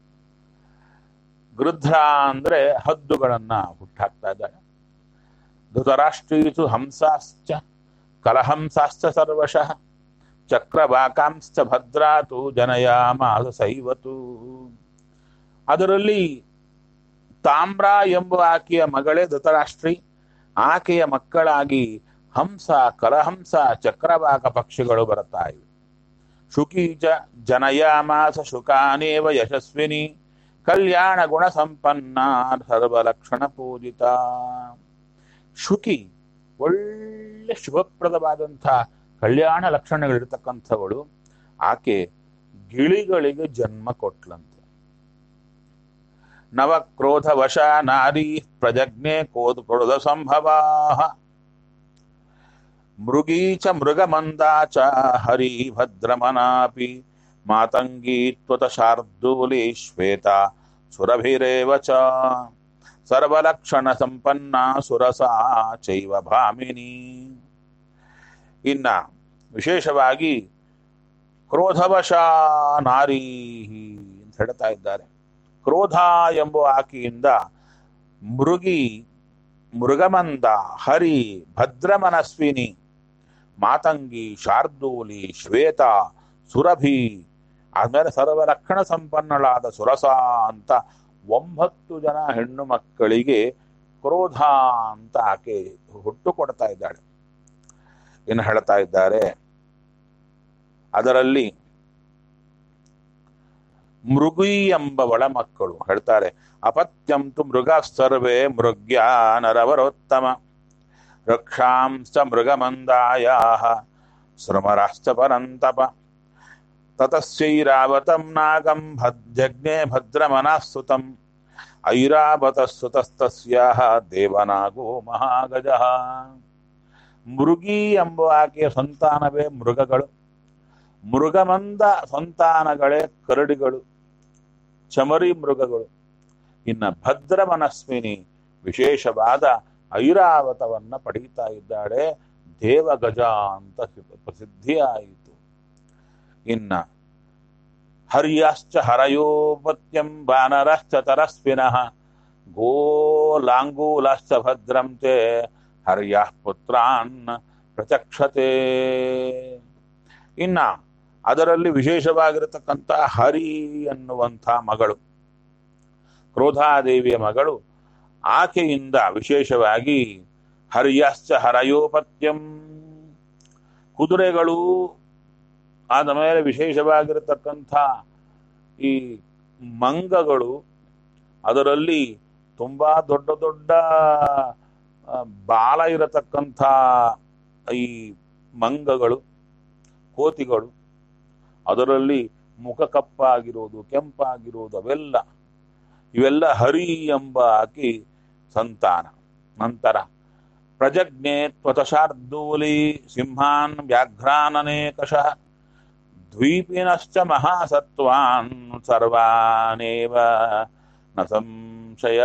ಗೃಧ್ರ ಅಂದ್ರೆ ಹದ್ದುಗಳನ್ನ ಹುಟ್ಟಾಕ್ತಾ ಇದ್ದಾಳೆ ಧೃತರಾಷ್ಟ್ರೀಸು ಹಂಸಾಶ್ಚ ಕಲಹಂಸಾಶ್ಚ ಸರ್ವಶಃ ಚಕ್ರವಾಕಾಂಶ್ಚ ಭದ್ರಾತು ಜನಯಾಮಾಸ ಸೈವತು ಅದರಲ್ಲಿ ತಾಮ್ರ ಎಂಬ ಆಕೆಯ ಮಗಳೇ ಧೃತರಾಷ್ಟ್ರಿ ಆಕೆಯ ಮಕ್ಕಳಾಗಿ ಹಂಸ ಕಲಹಂಸ ಚಕ್ರವಾಕ ಪಕ್ಷಿಗಳು ಬರುತ್ತಾ ಇವೆ ಶುಕೀಚ ಜನಯಾಮಾಸ ಶುಕಾನೇವ ಯಶಸ್ವಿನಿ ಕಲ್ಯಾಣ ಗುಣ ಸಂಪನ್ನ ಸರ್ವಲಕ್ಷಣ ಪೂಜಿತ ಶುಕಿ ಒಳ್ಳೆ ಶುಭಪ್ರದವಾದಂಥ ಕಲ್ಯಾಣ ಲಕ್ಷಣಗಳಿರ್ತಕ್ಕಂಥವಳು ಆಕೆ ಗಿಳಿಗಳಿಗೆ ಜನ್ಮ ಕೊಟ್ಲಂತೆ ನವಕ್ರೋಧವಶ ನಾರಿ ಪ್ರಜಜ್ಞೆ ಕೋದ್ ಕ್ರೋಧ ಸಂಭವಾ ಮೃಗೀ ಚ ಮೃಗಮಂದಾ ಚ ಹರಿ ಭದ್ರಮನಾಪಿ ಮಾತಂಗೀ ತ್ವತ ಶಾರ್ದೂಲಿ ಶ್ವೇತ ಸುರಭಿರೇವ ಚ ಸರ್ವಲಕ್ಷಣ ಸಂಪನ್ನ ಸುರಸಾ ಚೈವ ಭಾಮಿನಿ ಇನ್ನ ವಿಶೇಷವಾಗಿ ಕ್ರೋಧವಶ ನಾರಿ ಅಂತ ಹೇಳ್ತಾ ಇದ್ದಾರೆ ಕ್ರೋಧ ಎಂಬ ಆಕೆಯಿಂದ ಮೃಗಿ ಮೃಗಮಂದ ಹರಿ ಭದ್ರಮನಸ್ವಿನಿ ಮಾತಂಗಿ ಶಾರ್ದೂಲಿ ಶ್ವೇತ ಸುರಭಿ ಆದ್ಮೇಲೆ ಸರ್ವಲಕ್ಷಣ ಸಂಪನ್ನಳಾದ ಸುರಸ ಅಂತ ಒಂಬತ್ತು ಜನ ಹೆಣ್ಣು ಮಕ್ಕಳಿಗೆ ಕ್ರೋಧ ಅಂತ ಆಕೆ ಹುಟ್ಟು ಕೊಡ್ತಾ ಇದ್ದಾಳೆ ಇನ್ನು ಹೇಳ್ತಾ ಇದ್ದಾರೆ ಅದರಲ್ಲಿ ಮೃಗಿ ಎಂಬ ಒಳ ಮಕ್ಕಳು ಹೇಳ್ತಾರೆ ಅಪತ್ಯಂತು ಮೃಗ ಸರ್ವೇ ಮೃಗ್ಯ ನರವರೋತ್ತಮ ರಕ್ಷಾಂಶ್ಚ ಮೃಗಮಂದಾಯ ಶ್ರಮರಾಶ್ಚ ಪರಂತಪ ತತಸ್ಯೈರಾವತಂ ನಾಗಂ ಭಜ್ಞೆ ಭದ್ರಮನಃಸುತಂ ಐರಾವತಸ್ತುತಸ್ತಸ್ಯಾಹ ದೇವನಾಗೋ ಮಹಾಗಜಃ ಮೃಗಿ ಎಂಬ ಆಕೆಯ ಸಂತಾನವೇ ಮೃಗಗಳು ಮೃಗಮಂದ ಸಂತಾನಗಳೇ ಕರಡಿಗಳು ಚಮರಿ ಮೃಗಗಳು ಇನ್ನ ಭದ್ರ ಮನಸ್ವಿನಿ ವಿಶೇಷವಾದ ಐರಾವತವನ್ನ ಪಡೀತಾ ಇದ್ದಾಳೆ ದೇವಗಜ ಅಂತ ಪ್ರಸಿದ್ಧಿಯಾಯಿತು ಇನ್ನ ಹರ್ಯಾಶ್ಚ ಹರಯೋಪತ್ಯಂ ಬಾನರಶ್ಚ ತರಸ್ವಿನಃ ಗೋಲಾಂಗೂಲಶ್ಚ ಭದ್ರಂ ಚೇ ಹರ್ಯಃ ಪುತ್ರಾನ್ ಪ್ರಚಕ್ಷತೆ ಇನ್ನ ಅದರಲ್ಲಿ ವಿಶೇಷವಾಗಿರತಕ್ಕಂಥ ಹರಿ ಅನ್ನುವಂಥ ಮಗಳು ಕ್ರೋಧಾದೇವಿಯ ಮಗಳು ಆಕೆಯಿಂದ ವಿಶೇಷವಾಗಿ ಹರ್ಯಶ್ಚ ಹರಯೋಪತ್ಯಂ ಕುದುರೆಗಳು ಆದ ಮೇಲೆ ವಿಶೇಷವಾಗಿರತಕ್ಕಂಥ ಈ ಮಂಗಗಳು ಅದರಲ್ಲಿ ತುಂಬಾ ದೊಡ್ಡ ದೊಡ್ಡ ಆ, ಬಾಲ ಇರತಕ್ಕಂಥ ಈ ಮಂಗಗಳು ಕೋತಿಗಳು ಅದರಲ್ಲಿ ಮುಖ ಕಪ್ಪಾಗಿರೋದು ಕೆಂಪಾಗಿರೋದು ಅವೆಲ್ಲ ಇವೆಲ್ಲ ಹರಿ ಎಂಬ ಆಕಿ ಸಂತಾನ ನಂತರ ಪ್ರಜಜ್ಞೆ ತ್ವತಶಾರ್ದೂಲಿ ಸಿಂಹಾನ್ ವ್ಯಾಘ್ರಾನನೇಕಶಃ ದ್ವೀಪಿನಶ್ಚ ಮಹಾಸತ್ವಾನ್ ಸರ್ವಾನೇವ ನ ಸಂಶಯ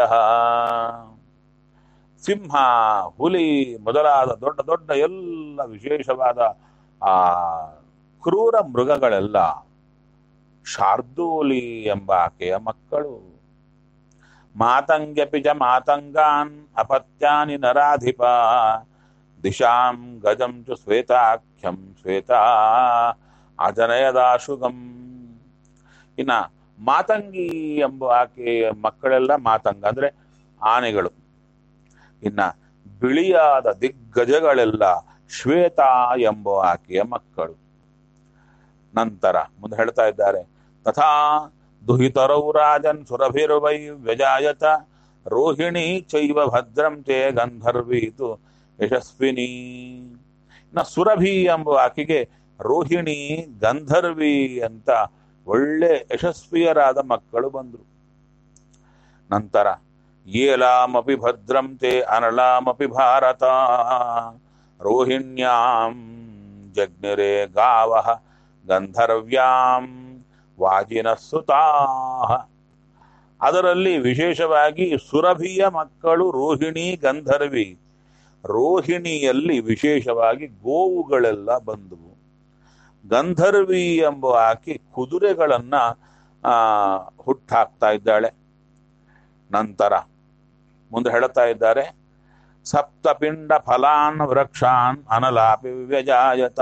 ಸಿಂಹ ಹುಲಿ ಮೊದಲಾದ ದೊಡ್ಡ ದೊಡ್ಡ ಎಲ್ಲ ವಿಶೇಷವಾದ ಆ ಕ್ರೂರ ಮೃಗಗಳೆಲ್ಲ ಶಾರ್ದೂಲಿ ಎಂಬ ಆಕೆಯ ಮಕ್ಕಳು ಮಾತಂಗ್ಯಪಿ ಚ ಮಾತಂಗಾನ್ ಅಪತ್ಯಾನಿ ನರಾಧಿಪ ದಿಶಾಂ ಗಜಂ ಚ ಶ್ವೇತಾಖ್ಯಂ ಶ್ವೇತಾ ಅಜನಯದಾಶುಗಂ ಇನ್ನ ಮಾತಂಗಿ ಎಂಬ ಆಕೆಯ ಮಕ್ಕಳೆಲ್ಲ ಮಾತಂಗ ಅಂದ್ರೆ ಆನೆಗಳು ಇನ್ನ ಬಿಳಿಯಾದ ದಿಗ್ಗಜಗಳೆಲ್ಲ ಶ್ವೇತ ಎಂಬ ಆಕೆಯ ಮಕ್ಕಳು ನಂತರ ಮುಂದೆ ಹೇಳ್ತಾ ಇದ್ದಾರೆ ತಥಾ ದುಹಿತರೌ ರಾಜನ್ ಸುರಭಿರ್ವೈ ವ್ಯಜಾಯತ ರೋಹಿಣಿ ಚೈವ ಭದ್ರಂ ತೇ ಗಂಧರ್ವೀತು ಯಶಸ್ವಿನಿ ಇನ್ನ ಸುರಭಿ ಎಂಬ ಆಕೆಗೆ ರೋಹಿಣಿ ಗಂಧರ್ವಿ ಅಂತ ಒಳ್ಳೆ ಯಶಸ್ವಿಯರಾದ ಮಕ್ಕಳು ಬಂದರು ನಂತರ ಏಲಾಮಪಿ ಭದ್ರಂ ತೇ ಅನಲಾಮಪಿ ಭಾರತ ರೋಹಿಣ್ಯಾಂ ಜಗ್ನಿರೇ ಗಾವಃ ಗಂಧರ್ವ್ಯಾಂ ವಾಜಿನ ಸುತಾಹ ಅದರಲ್ಲಿ ವಿಶೇಷವಾಗಿ ಸುರಭಿಯ ಮಕ್ಕಳು ರೋಹಿಣಿ ಗಂಧರ್ವಿ ರೋಹಿಣಿಯಲ್ಲಿ ವಿಶೇಷವಾಗಿ ಗೋವುಗಳೆಲ್ಲ ಬಂದವು ಗಂಧರ್ವಿ ಎಂಬ ಆಕೆ ಕುದುರೆಗಳನ್ನ ಆ ಹುಟ್ಟಾಕ್ತಾ ಇದ್ದಾಳೆ ನಂತರ ಮುಂದೆ ಹೇಳ್ತಾ ಇದ್ದಾರೆ ಸಪ್ತಪಿಂಡ ಫಲಾನ್ ವೃಕ್ಷಾನ್ ಅನಲಾಪಿ ವ್ಯಜಾಯತ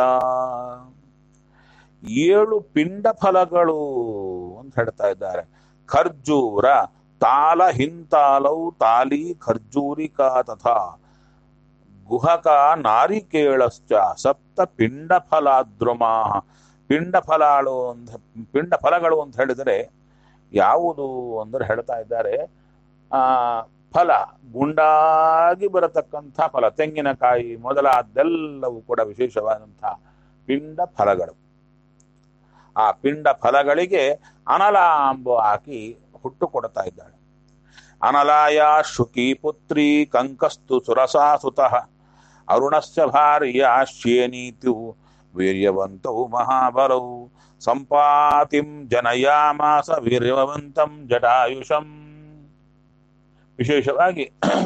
ಏಳು ಪಿಂಡ ಫಲಗಳು ಅಂತ ಹೇಳ್ತಾ ಇದ್ದಾರೆ ಖರ್ಜೂರ ತಾಲ ಹಿಂತಾಲೌ ತಾಲಿ ಖರ್ಜೂರಿಕಾ ತಥಾ ಗುಹಕ ನಾರಿಕೇಳಶ್ಚ ಸಪ್ತ ಪಿಂಡ ಫಲಾದ್ರುಮಾ ಪಿಂಡ ಫಲಾಳು ಅಂತ ಪಿಂಡ ಫಲಗಳು ಅಂತ ಹೇಳಿದರೆ ಯಾವುದು ಅಂದ್ರೆ ಹೇಳ್ತಾ ಇದ್ದಾರೆ ಆ ಫಲ ಗುಂಡಾಗಿ ಬರತಕ್ಕಂಥ ಫಲ ತೆಂಗಿನಕಾಯಿ ಮೊದಲಾದ್ದೆಲ್ಲವೂ ಕೂಡ ವಿಶೇಷವಾದಂತಹ ಪಿಂಡ ಫಲಗಳು ಆ ಪಿಂಡ ಫಲಗಳಿಗೆ ಅನಲ ಅಂಬು ಹಾಕಿ ಹುಟ್ಟು ಕೊಡ್ತಾ ಇದ್ದಾಳೆ ಅನಲಾಯ ಶುಕಿ ಪುತ್ರಿ ಕಂಕಸ್ತು ಸುರಸಾ ಸುತಃ ಅರುಣಸ್ಯ ಭಾರ್ಯ ಶ್ಯೇನೀತು ವೀರ್ಯವಂತೌ ಮಹಾಬಲೌ ಸಂಪಾತಿಂ ಜನಯಾಮಾಸ ವೀರ್ಯವಂತಂ ಜಟಾಯುಷಂ ವಿಶೇಷವಾಗಿ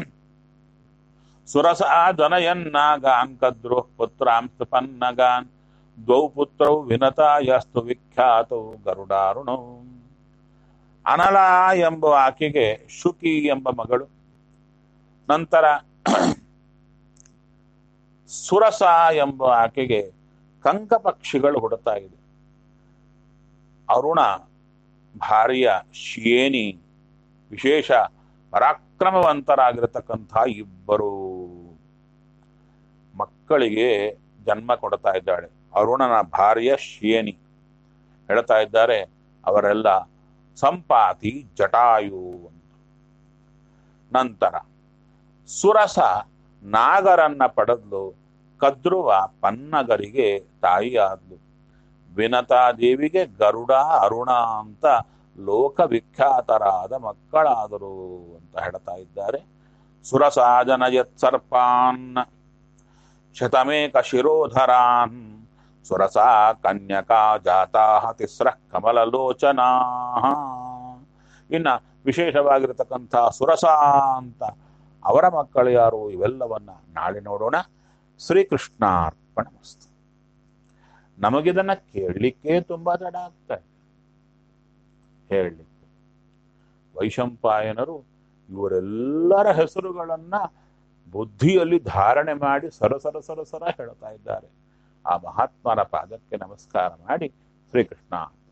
ಸುರಸ ಜನಯನ್ನಾಗಾನ್ ಕದ್ರು ಪುತ್ರಾಂ ಸ್ತಪನ್ನಗಾನ್ ದ್ವೌ ಪುತ್ರೌ ವಿನತಾಯಸ್ತು ವಿಖ್ಯಾತೌ ಗರುಡಾರುಣೌ ಅನಲ ಎಂಬ ಆಕೆಗೆ ಶುಕಿ ಎಂಬ ಮಗಳು ನಂತರ ಸುರಸ ಎಂಬ ಆಕೆಗೆ ಕಂಕ ಪಕ್ಷಿಗಳು ಹುಡುತ್ತಾ ಇದೆ ಅರುಣ ಭಾರ್ಯ ಶೇನಿ ವಿಶೇಷ ಪರಾಕ್ರಮವಂತರಾಗಿರತಕ್ಕಂಥ ಇಬ್ಬರು ಮಕ್ಕಳಿಗೆ ಜನ್ಮ ಕೊಡ್ತಾ ಇದ್ದಾಳೆ ಅರುಣನ ಭಾರ್ಯ ಶೇನಿ ಹೇಳ್ತಾ ಇದ್ದಾರೆ ಅವರೆಲ್ಲ ಸಂಪಾತಿ ಜಟಾಯು ಅಂತ ನಂತರ ಸುರಸ ನಾಗರನ್ನ ಪಡೆದ್ಲು ಕದ್ರುವ ಪನ್ನಗರಿಗೆ ತಾಯಿಯಾದ್ಲು ವಿನತಾದೇವಿಗೆ ಗರುಡ ಅರುಣ ಅಂತ ಲೋಕವಿಖ್ಯಾತರಾದ ಮಕ್ಕಳಾದರು ಅಂತ ಹೇಳ್ತಾ ಇದ್ದಾರೆ ಸುರಸಾಜನ ಯತ್ಸರ್ಪಾನ್ ಶತಮೇಕ ಶಿರೋಧರಾನ್ ಸುರಸಾ ಕನ್ಯಕಾ ಜಾತಾ ತಿಸ್ರ ಕಮಲಲೋಚನಾ ಇನ್ನ ವಿಶೇಷವಾಗಿರತಕ್ಕಂಥ ಸುರಸ ಅಂತ ಅವರ ಮಕ್ಕಳು ಯಾರು ಇವೆಲ್ಲವನ್ನ ನಾಳೆ ನೋಡೋಣ ಶ್ರೀಕೃಷ್ಣಾರ್ಪಣ ಮಸ್ತು ನಮಗಿದನ್ನ ಕೇಳಲಿಕ್ಕೆ ತುಂಬಾ ತಡ ಆಗ್ತದೆ ಹೇಳಲಿಕ್ಕೆ ವೈಶಂಪಾಯನರು ಇವರೆಲ್ಲರ ಹೆಸರುಗಳನ್ನ ಬುದ್ಧಿಯಲ್ಲಿ ಧಾರಣೆ ಮಾಡಿ ಸರಸರ ಸರಸರ ಹೇಳ್ತಾ ಇದ್ದಾರೆ ಆ ಮಹಾತ್ಮನ ಪಾದಕ್ಕೆ ನಮಸ್ಕಾರ ಮಾಡಿ ಶ್ರೀಕೃಷ್ಣ